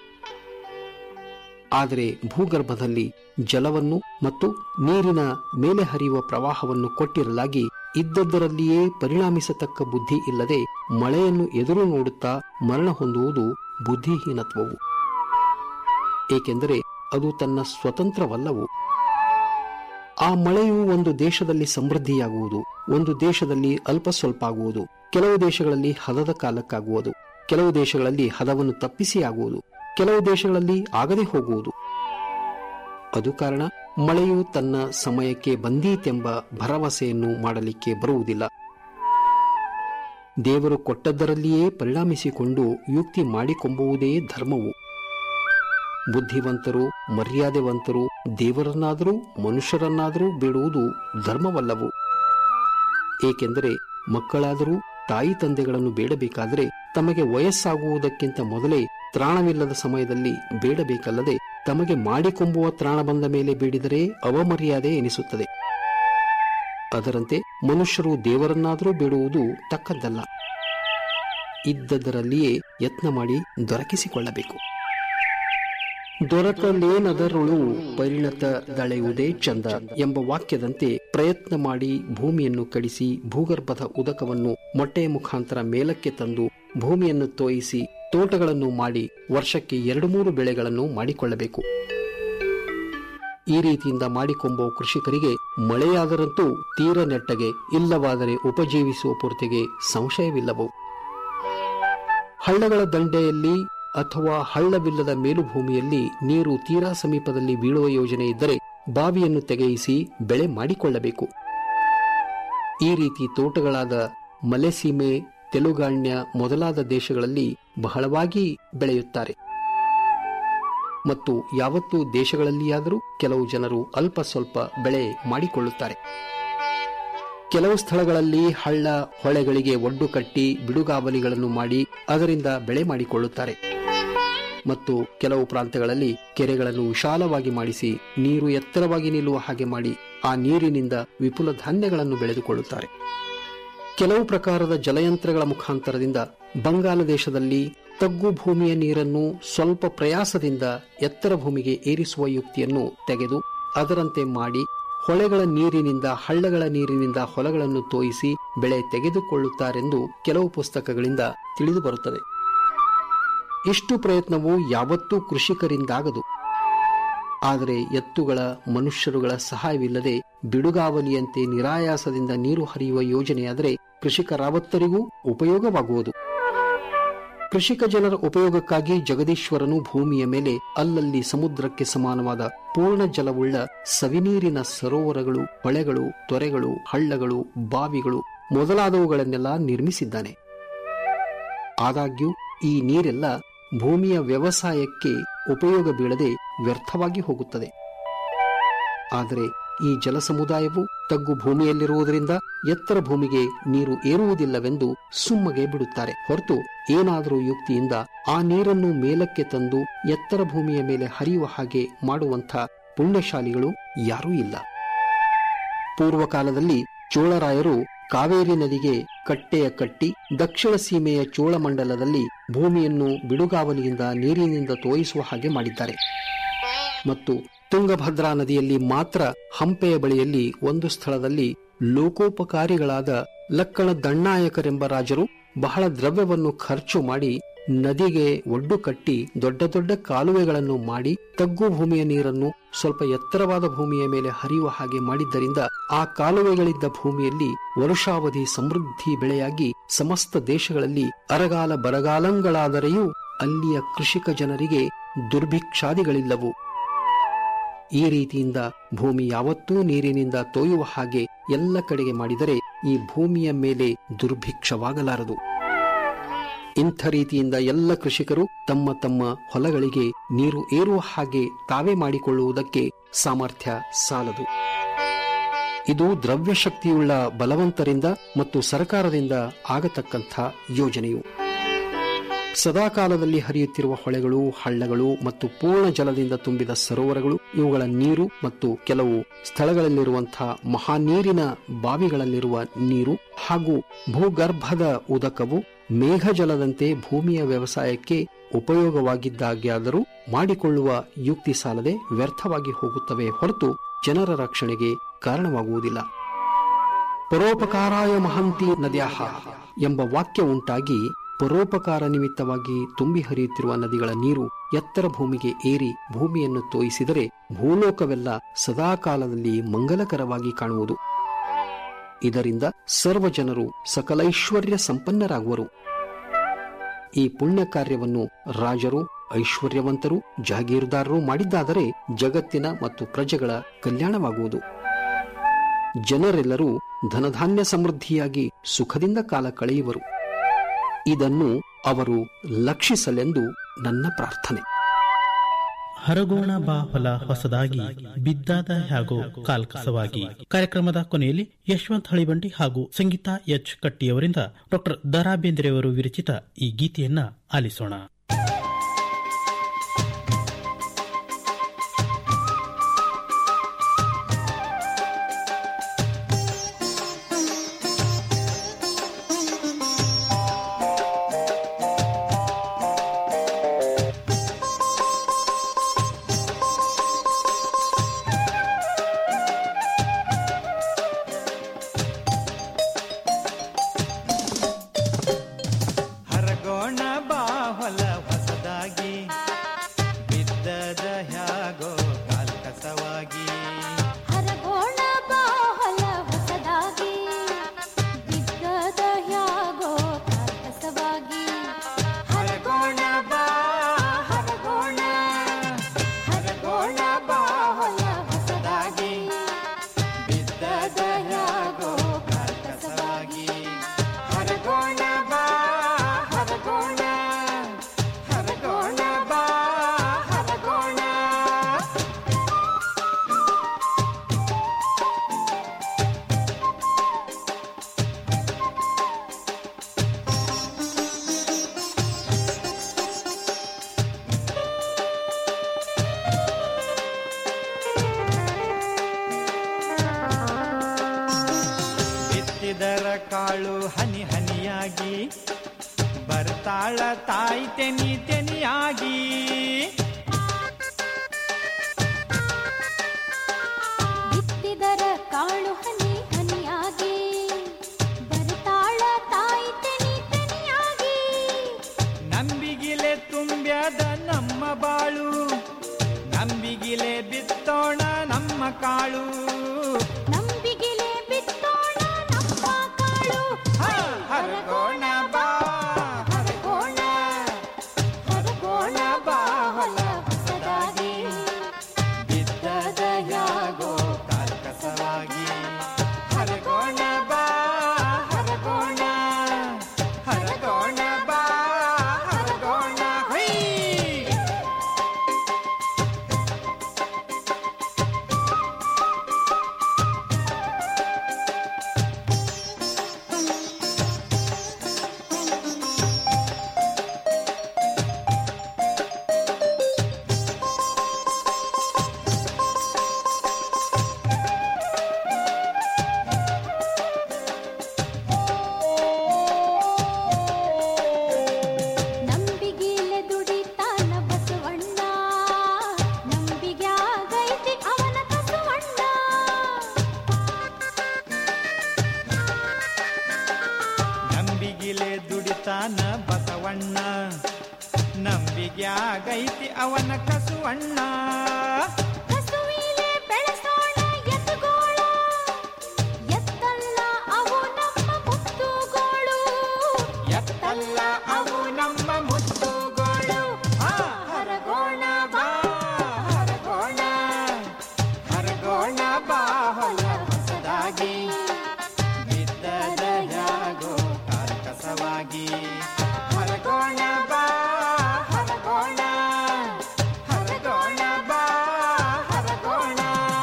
ಆದರೆ ಭೂಗರ್ಭದಲ್ಲಿ ಜಲವನ್ನು ಮತ್ತು ನೀರಿನ ಮೇಲೆ ಹರಿಯುವ ಪ್ರವಾಹವನ್ನು ಕೊಟ್ಟಿರಲಾಗಿ ಇದ್ದದ್ದರಲ್ಲಿಯೇ ಪರಿಣಾಮಿಸತಕ್ಕ ಬುದ್ಧಿ ಇಲ್ಲದೆ ಮಳೆಯನ್ನು ಎದುರು ನೋಡುತ್ತಾ ಮರಣ ಹೊಂದುವುದು ಬುದ್ಧಿಹೀನತ್ವವು ಏಕೆಂದರೆ ಅದು ತನ್ನ ಸ್ವತಂತ್ರವಲ್ಲವು ಆ ಮಳೆಯು ಒಂದು ದೇಶದಲ್ಲಿ ಸಮೃದ್ಧಿಯಾಗುವುದು ಒಂದು ದೇಶದಲ್ಲಿ ಅಲ್ಪ ಸ್ವಲ್ಪ ಆಗುವುದು ಕೆಲವು ದೇಶಗಳಲ್ಲಿ ಹದದ ಕಾಲಕ್ಕಾಗುವುದು ಕೆಲವು ದೇಶಗಳಲ್ಲಿ ಹದವನ್ನು ತಪ್ಪಿಸಿ ಆಗುವುದು ಕೆಲವು ದೇಶಗಳಲ್ಲಿ ಆಗದೆ ಹೋಗುವುದು ಅದು ಕಾರಣ ಮಳೆಯು ತನ್ನ ಸಮಯಕ್ಕೆ ಬಂದೀತೆಂಬ ಭರವಸೆಯನ್ನು ಮಾಡಲಿಕ್ಕೆ ಬರುವುದಿಲ್ಲ ದೇವರು ಕೊಟ್ಟದ್ದರಲ್ಲಿಯೇ ಪರಿಣಾಮಿಸಿಕೊಂಡು ಯುಕ್ತಿ ಮಾಡಿಕೊಂಬುವುದೇ ಧರ್ಮವು ಬುದ್ಧಿವಂತರು ಮರ್ಯಾದೆವಂತರು ದೇವರನ್ನಾದರೂ ಮನುಷ್ಯರನ್ನಾದರೂ ಬೇಡುವುದು ಧರ್ಮವಲ್ಲವು ಏಕೆಂದರೆ ಮಕ್ಕಳಾದರೂ ತಾಯಿ ತಂದೆಗಳನ್ನು ಬೇಡಬೇಕಾದರೆ ತಮಗೆ ವಯಸ್ಸಾಗುವುದಕ್ಕಿಂತ ಮೊದಲೇ ತ್ರಾಣವಿಲ್ಲದ ಸಮಯದಲ್ಲಿ ಬೇಡಬೇಕಲ್ಲದೆ ತಮಗೆ ಮಾಡಿಕೊಂಬುವ ತ್ರಾಣ ಬಂದ ಮೇಲೆ ಬೇಡಿದರೆ ಅವಮರ್ಯಾದೆ ಎನಿಸುತ್ತದೆ ಅದರಂತೆ ಮನುಷ್ಯರು ದೇವರನ್ನಾದರೂ ಬೇಡುವುದು ತಕ್ಕದ್ದಲ್ಲ ಇದ್ದದರಲ್ಲಿಯೇ ಯತ್ನ ಮಾಡಿ ದೊರಕಿಸಿಕೊಳ್ಳಬೇಕು ದೊರಕಲೇನದರುಳು ಪರಿಣತ ದಳೆಯುವುದೇ ಚಂದ ಎಂಬ ವಾಕ್ಯದಂತೆ ಪ್ರಯತ್ನ ಮಾಡಿ ಭೂಮಿಯನ್ನು ಕಡಿಸಿ ಭೂಗರ್ಭದ ಉದಕವನ್ನು ಮೊಟ್ಟೆಯ ಮುಖಾಂತರ ಮೇಲಕ್ಕೆ ತಂದು ಭೂಮಿಯನ್ನು ತೋಯಿಸಿ ತೋಟಗಳನ್ನು ಮಾಡಿ ವರ್ಷಕ್ಕೆ ಎರಡು ಮೂರು ಬೆಳೆಗಳನ್ನು ಮಾಡಿಕೊಳ್ಳಬೇಕು ಈ ರೀತಿಯಿಂದ ಮಾಡಿಕೊಂಬುವ ಕೃಷಿಕರಿಗೆ ಮಳೆಯಾದರಂತೂ ತೀರ ನೆಟ್ಟಗೆ ಇಲ್ಲವಾದರೆ ಉಪಜೀವಿಸುವ ಪೂರ್ತಿಗೆ ಸಂಶಯವಿಲ್ಲವು ಹಳ್ಳಗಳ ದಂಡೆಯಲ್ಲಿ ಅಥವಾ ಹಳ್ಳವಿಲ್ಲದ ಮೇಲುಭೂಮಿಯಲ್ಲಿ ನೀರು ತೀರಾ ಸಮೀಪದಲ್ಲಿ ಬೀಳುವ ಯೋಜನೆ ಇದ್ದರೆ ಬಾವಿಯನ್ನು ತೆಗೆಯಿಸಿ ಬೆಳೆ ಮಾಡಿಕೊಳ್ಳಬೇಕು ಈ ರೀತಿ ತೋಟಗಳಾದ ಮಲೆಸೀಮೆ ತೆಲುಗಾಣ್ಯ ಮೊದಲಾದ ದೇಶಗಳಲ್ಲಿ ಬಹಳವಾಗಿ ಬೆಳೆಯುತ್ತಾರೆ ಮತ್ತು ಯಾವತ್ತೂ ದೇಶಗಳಲ್ಲಿಯಾದರೂ ಕೆಲವು ಜನರು ಅಲ್ಪ ಸ್ವಲ್ಪ ಬೆಳೆ ಮಾಡಿಕೊಳ್ಳುತ್ತಾರೆ ಕೆಲವು ಸ್ಥಳಗಳಲ್ಲಿ ಹಳ್ಳ ಹೊಳೆಗಳಿಗೆ ಒಡ್ಡು ಕಟ್ಟಿ ಬಿಡುಗಾವಲಿಗಳನ್ನು ಮಾಡಿ ಅದರಿಂದ ಬೆಳೆ ಮಾಡಿಕೊಳ್ಳುತ್ತಾರೆ ಮತ್ತು ಕೆಲವು ಪ್ರಾಂತ್ಯಗಳಲ್ಲಿ ಕೆರೆಗಳನ್ನು ವಿಶಾಲವಾಗಿ ಮಾಡಿಸಿ ನೀರು ಎತ್ತರವಾಗಿ ನಿಲ್ಲುವ ಹಾಗೆ ಮಾಡಿ ಆ ನೀರಿನಿಂದ ವಿಪುಲ ಧಾನ್ಯಗಳನ್ನು ಬೆಳೆದುಕೊಳ್ಳುತ್ತಾರೆ ಕೆಲವು ಪ್ರಕಾರದ ಜಲಯಂತ್ರಗಳ ಮುಖಾಂತರದಿಂದ ಬಂಗಾಲ ದೇಶದಲ್ಲಿ ತಗ್ಗು ಭೂಮಿಯ ನೀರನ್ನು ಸ್ವಲ್ಪ ಪ್ರಯಾಸದಿಂದ ಎತ್ತರ ಭೂಮಿಗೆ ಏರಿಸುವ ಯುಕ್ತಿಯನ್ನು ತೆಗೆದು ಅದರಂತೆ ಮಾಡಿ ಹೊಳೆಗಳ ನೀರಿನಿಂದ ಹಳ್ಳಗಳ ನೀರಿನಿಂದ ಹೊಲಗಳನ್ನು ತೋಯಿಸಿ ಬೆಳೆ ತೆಗೆದುಕೊಳ್ಳುತ್ತಾರೆಂದು ಕೆಲವು ಪುಸ್ತಕಗಳಿಂದ ತಿಳಿದು ಬರುತ್ತದೆ ಇಷ್ಟು ಪ್ರಯತ್ನವು ಯಾವತ್ತೂ ಕೃಷಿಕರಿಂದಾಗದು ಆದರೆ ಎತ್ತುಗಳ ಮನುಷ್ಯರುಗಳ ಸಹಾಯವಿಲ್ಲದೆ ಬಿಡುಗಾವಲಿಯಂತೆ ನಿರಾಯಾಸದಿಂದ ನೀರು ಹರಿಯುವ ಯೋಜನೆಯಾದರೆ ಕೃಷಿಕರಾವತ್ತರಿಗೂ ಉಪಯೋಗವಾಗುವುದು ಕೃಷಿಕ ಜನರ ಉಪಯೋಗಕ್ಕಾಗಿ ಜಗದೀಶ್ವರನು ಭೂಮಿಯ ಮೇಲೆ ಅಲ್ಲಲ್ಲಿ ಸಮುದ್ರಕ್ಕೆ ಸಮಾನವಾದ ಪೂರ್ಣ ಜಲವುಳ್ಳ ಸವಿನೀರಿನ ಸರೋವರಗಳು ಹೊಳೆಗಳು ತೊರೆಗಳು ಹಳ್ಳಗಳು ಬಾವಿಗಳು ಮೊದಲಾದವುಗಳನ್ನೆಲ್ಲ ನಿರ್ಮಿಸಿದ್ದಾನೆ ಆದಾಗ್ಯೂ ಈ ನೀರೆಲ್ಲ ಭೂಮಿಯ ವ್ಯವಸಾಯಕ್ಕೆ ಉಪಯೋಗ ಬೀಳದೆ ವ್ಯರ್ಥವಾಗಿ ಹೋಗುತ್ತದೆ ಆದರೆ ಈ ಜಲ ಸಮುದಾಯವು ತಗ್ಗು ಭೂಮಿಯಲ್ಲಿರುವುದರಿಂದ ಎತ್ತರ ಭೂಮಿಗೆ ನೀರು ಏರುವುದಿಲ್ಲವೆಂದು ಸುಮ್ಮಗೆ ಬಿಡುತ್ತಾರೆ ಹೊರತು ಏನಾದರೂ ಯುಕ್ತಿಯಿಂದ ಆ ನೀರನ್ನು ಮೇಲಕ್ಕೆ ತಂದು ಎತ್ತರ ಭೂಮಿಯ ಮೇಲೆ ಹರಿಯುವ ಹಾಗೆ ಮಾಡುವಂಥ ಪುಣ್ಯಶಾಲಿಗಳು ಯಾರೂ ಇಲ್ಲ ಪೂರ್ವಕಾಲದಲ್ಲಿ ಚೋಳರಾಯರು ಕಾವೇರಿ ನದಿಗೆ ಕಟ್ಟೆಯ ಕಟ್ಟಿ ದಕ್ಷಿಣ ಸೀಮೆಯ ಚೋಳಮಂಡಲದಲ್ಲಿ ಭೂಮಿಯನ್ನು ಬಿಡುಗಾವಲಿಯಿಂದ ನೀರಿನಿಂದ ತೋಯಿಸುವ ಹಾಗೆ ಮಾಡಿದ್ದಾರೆ ಮತ್ತು ತುಂಗಭದ್ರಾ ನದಿಯಲ್ಲಿ ಮಾತ್ರ ಹಂಪೆಯ ಬಳಿಯಲ್ಲಿ ಒಂದು ಸ್ಥಳದಲ್ಲಿ ಲೋಕೋಪಕಾರಿಗಳಾದ ಲಕ್ಕಣ ದಂಡನಾಯಕರೆಂಬ ರಾಜರು ಬಹಳ ದ್ರವ್ಯವನ್ನು ಖರ್ಚು ಮಾಡಿ ನದಿಗೆ ಒಡ್ಡು ಕಟ್ಟಿ ದೊಡ್ಡ ದೊಡ್ಡ ಕಾಲುವೆಗಳನ್ನು ಮಾಡಿ ತಗ್ಗು ಭೂಮಿಯ ನೀರನ್ನು ಸ್ವಲ್ಪ ಎತ್ತರವಾದ ಭೂಮಿಯ ಮೇಲೆ ಹರಿಯುವ ಹಾಗೆ ಮಾಡಿದ್ದರಿಂದ ಆ ಕಾಲುವೆಗಳಿದ್ದ ಭೂಮಿಯಲ್ಲಿ ವರುಷಾವಧಿ ಸಮೃದ್ಧಿ ಬೆಳೆಯಾಗಿ ಸಮಸ್ತ ದೇಶಗಳಲ್ಲಿ ಅರಗಾಲ ಬರಗಾಲಂಗಳಾದರೆಯೂ ಅಲ್ಲಿಯ ಕೃಷಿಕ ಜನರಿಗೆ ದುರ್ಭಿಕ್ಷಾದಿಗಳಿಲ್ಲವು ಈ ರೀತಿಯಿಂದ ಭೂಮಿ ಯಾವತ್ತೂ ನೀರಿನಿಂದ ತೋಯುವ ಹಾಗೆ ಎಲ್ಲ ಕಡೆಗೆ ಮಾಡಿದರೆ ಈ ಭೂಮಿಯ ಮೇಲೆ ದುರ್ಭಿಕ್ಷವಾಗಲಾರದು ಇಂಥ ರೀತಿಯಿಂದ ಎಲ್ಲ ಕೃಷಿಕರು ತಮ್ಮ ತಮ್ಮ ಹೊಲಗಳಿಗೆ ನೀರು ಏರುವ ಹಾಗೆ ತಾವೇ ಮಾಡಿಕೊಳ್ಳುವುದಕ್ಕೆ ಸಾಮರ್ಥ್ಯ ಸಾಲದು ಇದು ದ್ರವ್ಯಶಕ್ತಿಯುಳ್ಳ ಬಲವಂತರಿಂದ ಮತ್ತು ಸರ್ಕಾರದಿಂದ ಆಗತಕ್ಕಂಥ ಯೋಜನೆಯು ಸದಾಕಾಲದಲ್ಲಿ ಹರಿಯುತ್ತಿರುವ ಹೊಳೆಗಳು ಹಳ್ಳಗಳು ಮತ್ತು ಪೂರ್ಣ ಜಲದಿಂದ ತುಂಬಿದ ಸರೋವರಗಳು ಇವುಗಳ ನೀರು ಮತ್ತು ಕೆಲವು ಸ್ಥಳಗಳಲ್ಲಿರುವಂತಹ ಮಹಾನೀರಿನ ಬಾವಿಗಳಲ್ಲಿರುವ ನೀರು ಹಾಗೂ ಭೂಗರ್ಭದ ಉದಕವು ಮೇಘಜಲದಂತೆ ಭೂಮಿಯ ವ್ಯವಸಾಯಕ್ಕೆ ಉಪಯೋಗವಾಗಿದ್ದಾಗ್ಯಾದರೂ ಮಾಡಿಕೊಳ್ಳುವ ಯುಕ್ತಿ ಸಾಲದೆ ವ್ಯರ್ಥವಾಗಿ ಹೋಗುತ್ತವೆ ಹೊರತು ಜನರ ರಕ್ಷಣೆಗೆ ಕಾರಣವಾಗುವುದಿಲ್ಲ ಪರೋಪಕಾರಾಯ ಮಹಂತಿ ನದ್ಯಾಹ ಎಂಬ ವಾಕ್ಯ ಉಂಟಾಗಿ ಪರೋಪಕಾರ ನಿಮಿತ್ತವಾಗಿ ತುಂಬಿ ಹರಿಯುತ್ತಿರುವ ನದಿಗಳ ನೀರು ಎತ್ತರ ಭೂಮಿಗೆ ಏರಿ ಭೂಮಿಯನ್ನು ತೋಯಿಸಿದರೆ ಭೂಲೋಕವೆಲ್ಲ ಸದಾಕಾಲದಲ್ಲಿ ಮಂಗಲಕರವಾಗಿ ಕಾಣುವುದು ಇದರಿಂದ ಸರ್ವ ಜನರು ಸಕಲೈಶ್ವರ್ಯ ಸಂಪನ್ನರಾಗುವರು ಈ ಪುಣ್ಯ ಕಾರ್ಯವನ್ನು ರಾಜರು ಐಶ್ವರ್ಯವಂತರು ಜಾಗೀರ್ದಾರರು ಮಾಡಿದ್ದಾದರೆ ಜಗತ್ತಿನ ಮತ್ತು ಪ್ರಜೆಗಳ ಕಲ್ಯಾಣವಾಗುವುದು ಜನರೆಲ್ಲರೂ ಧನಧಾನ್ಯ ಸಮೃದ್ಧಿಯಾಗಿ ಸುಖದಿಂದ ಕಾಲ ಕಳೆಯುವರು ಇದನ್ನು ಅವರು ಲಕ್ಷಿಸಲೆಂದು ನನ್ನ ಪ್ರಾರ್ಥನೆ ಹರಗೋಣ ಬಾ ಹೊಲ ಹೊಸದಾಗಿ ಬಿದ್ದಾದ ಹಾಗೂ ಕಾಲ್ಕಸವಾಗಿ ಕಾರ್ಯಕ್ರಮದ ಕೊನೆಯಲ್ಲಿ ಯಶವಂತ್ ಹಳಿಬಂಡಿ ಹಾಗೂ ಸಂಗೀತಾ ಎಚ್ ಕಟ್ಟಿಯವರಿಂದ ಡಾಕ್ಟರ್ ದರಾ ಬೇಂದ್ರೆಯವರು ವಿರಚಿತ ಈ ಗೀತೆಯನ್ನ ಆಲಿಸೋಣ ಕಾಳು ಹನಿ ಹನಿಯಾಗಿ ಬರ್ತಾಳ ತಾಯಿ ತೆನಿ ತೆನಿಯಾಗಿ ಬಿತ್ತಿದರ ಕಾಳು ಹನಿ ಹನಿಯಾಗಿ ಬರ್ತಾಳ ತಾಯಿ ತೆನಿ ತೆನಿಯಾಗಿ ನಂಬಿಗಿಲೆ ತುಂಬ್ಯದ ನಮ್ಮ ಬಾಳು ನಂಬಿಗಿಲೆ ಬಿತ್ತೋಣ ನಮ್ಮ ಕಾಳು ನಂಬಿಗಿಲೆ ಬಿತ್ತೋಣ ನಮ್ಮ ಕಾಳು ಹ, ಹರಗೋಣ ಬಾ ಹರಗೋಣ ಹರಗೋಣ ಬಾ ಹೊಲ ಹೊಸದಾಗಿ ಬಿದ್ದದ ಯಾಗೋ ಕಾರ್ಕಸವಾಗಿ ಹರಗೋಣ ಬಾ ಹರಗೋಣ ಹರಗೋಣ ಬಾ ಹರಗೋಣ ಹೈ ನಂಬಿಗಿಲೆ ದುಡಿತಾನ ಬಸವಣ್ಣ ನಂಬಿಗ್ಯಾಗೈತಿ ಅವನ ಕಸುವಣ್ಣ ನಂಬಿಗಿಲೆ ದುಡಿತಾನ ಬಸವಣ್ಣ ನಂಬಿಗ್ಯಾಗೈತಿ ಅವನ ಕಸುವಣ್ಣ ಕಸುವಿಲೆ ಬೆಳೆಸೋಣ ಎತ್ತುಗೋಳ ಎತ್ತಲ್ಲ ಅವು ನಮ್ಮ ಮುತ್ತುಗೋಳು ಎತ್ತಲ್ಲ ಅವು ನಮ್ಮ ಮುತ್ತುಗೋಳು ಆ, ಹರಗೋಣ ಬಾ ಹರಗೋಣ ಹರಗೋಣ ಬಾ ಹೊಲ ಹೊಸದಾಗಿ ಬಿದ್ದದ ಯಾಗೋ ಕಾರ್ಕಸವಾಗಿ ಹರಗೋಣ ಬಾ ಹರಗೋಣ ಹರಗೋಣ ಬಾ ಹರಗೋಣ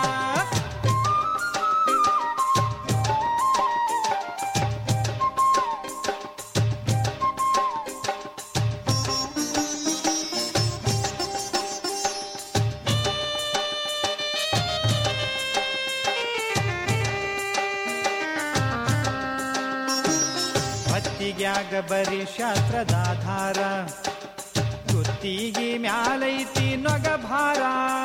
ಹೊತ್ತಿಗ್ಯಾಗ ಬರೀ ಶಾಸ್ತ್ರದ ಆಧಾರ ಗುತ್ತಿಗೆ ಮ್ಯಾಲೈತಿ ನೊಗ ಭಾರ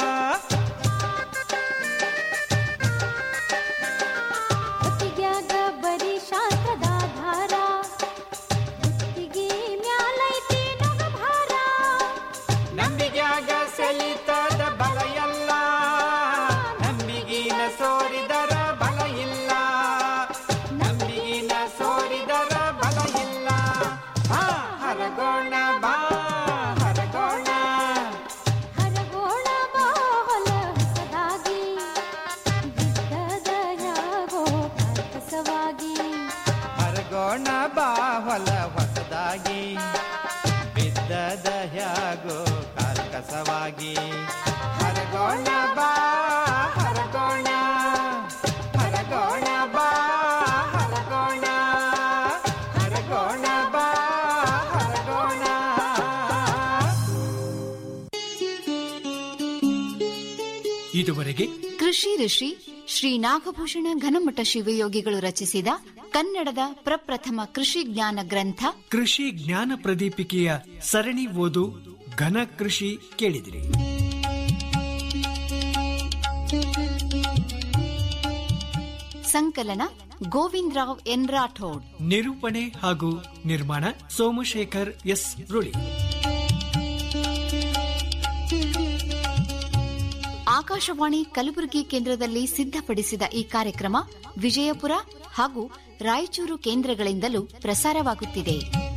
ಹೊತ್ತಿಗ್ಯಾಗ ಬರೀ ಶಾಸ್ತ್ರದ ಧಾರ ಗುತ್ತಿಗೆ ಮ್ಯಾಲೈತಿ ನಗ ಭಾರ ನಂಬಿಗ್ಯಾಗ ಸೆಲಿತದ ಬಲ ಎಲ್ಲ ನಂಬಿಗಿನ ಸೋರಿದರ ಬಲ ಇಲ್ಲ ನಂಬಿಗಿನ ಸೋರಿದರ ಬಲ ಇಲ್ಲ ಹಾ ಹರಗೋಣ ಬಾ ಹರಗೋಣ ಹರಗೋಣ ಬಾ ಹೊಲ ಹೊಸದಾಗಿ ಬಿದ್ದದ ಯಾಗೋ ಕಾರ್ಕಸವಾಗಿ ಹರಗೋಣ ಬಾ ಹೊಲ ಹೊಸದಾಗಿ ಬಿದ್ದದ ಹ್ಯಾಗೋ ಕಾರ್ಕಸವಾಗಿ ಹರಗೋಣ ಬಾ ಹರಗೋಣ ಹರಗೋಣ ಬಾ ಹರಗೋಣ ಹರಗೋಣ ಬಾ ಹರಗೋಣ ಇದುವರೆಗೆ ಕೃಷಿ ಋಷಿ ಶ್ರೀ ನಾಗಭೂಷಣ ಘನಮಠ ಶಿವಯೋಗಿಗಳು ರಚಿಸಿದ ಕನ್ನಡದ ಪ್ರಪ್ರಥಮ ಕೃಷಿ ಜ್ಞಾನ ಗ್ರಂಥ ಕೃಷಿ ಜ್ಞಾನ ಪ್ರದೀಪಿಕೆಯ ಸರಣಿ ಓದು ಘನ ಕೃಷಿ ಕೇಳಿದಿರಿ ಸಂಕಲನ ಗೋವಿಂದರಾವ್ ಎನ್ ರಾಠೋಡ್ ನಿರೂಪಣೆ ಹಾಗೂ ನಿರ್ಮಾಣ ಸೋಮಶೇಖರ್ ಎಸ್ ರುಳಿ ಆಕಾಶವಾಣಿ ಕಲಬುರಗಿ ಕೇಂದ್ರದಲ್ಲಿ ಸಿದ್ಧಪಡಿಸಿದ ಈ ಕಾರ್ಯಕ್ರಮ ವಿಜಯಪುರ ಹಾಗೂ ರಾಯಚೂರು ಕೇಂದ್ರಗಳಿಂದಲೂ ಪ್ರಸಾರವಾಗುತ್ತಿದೆ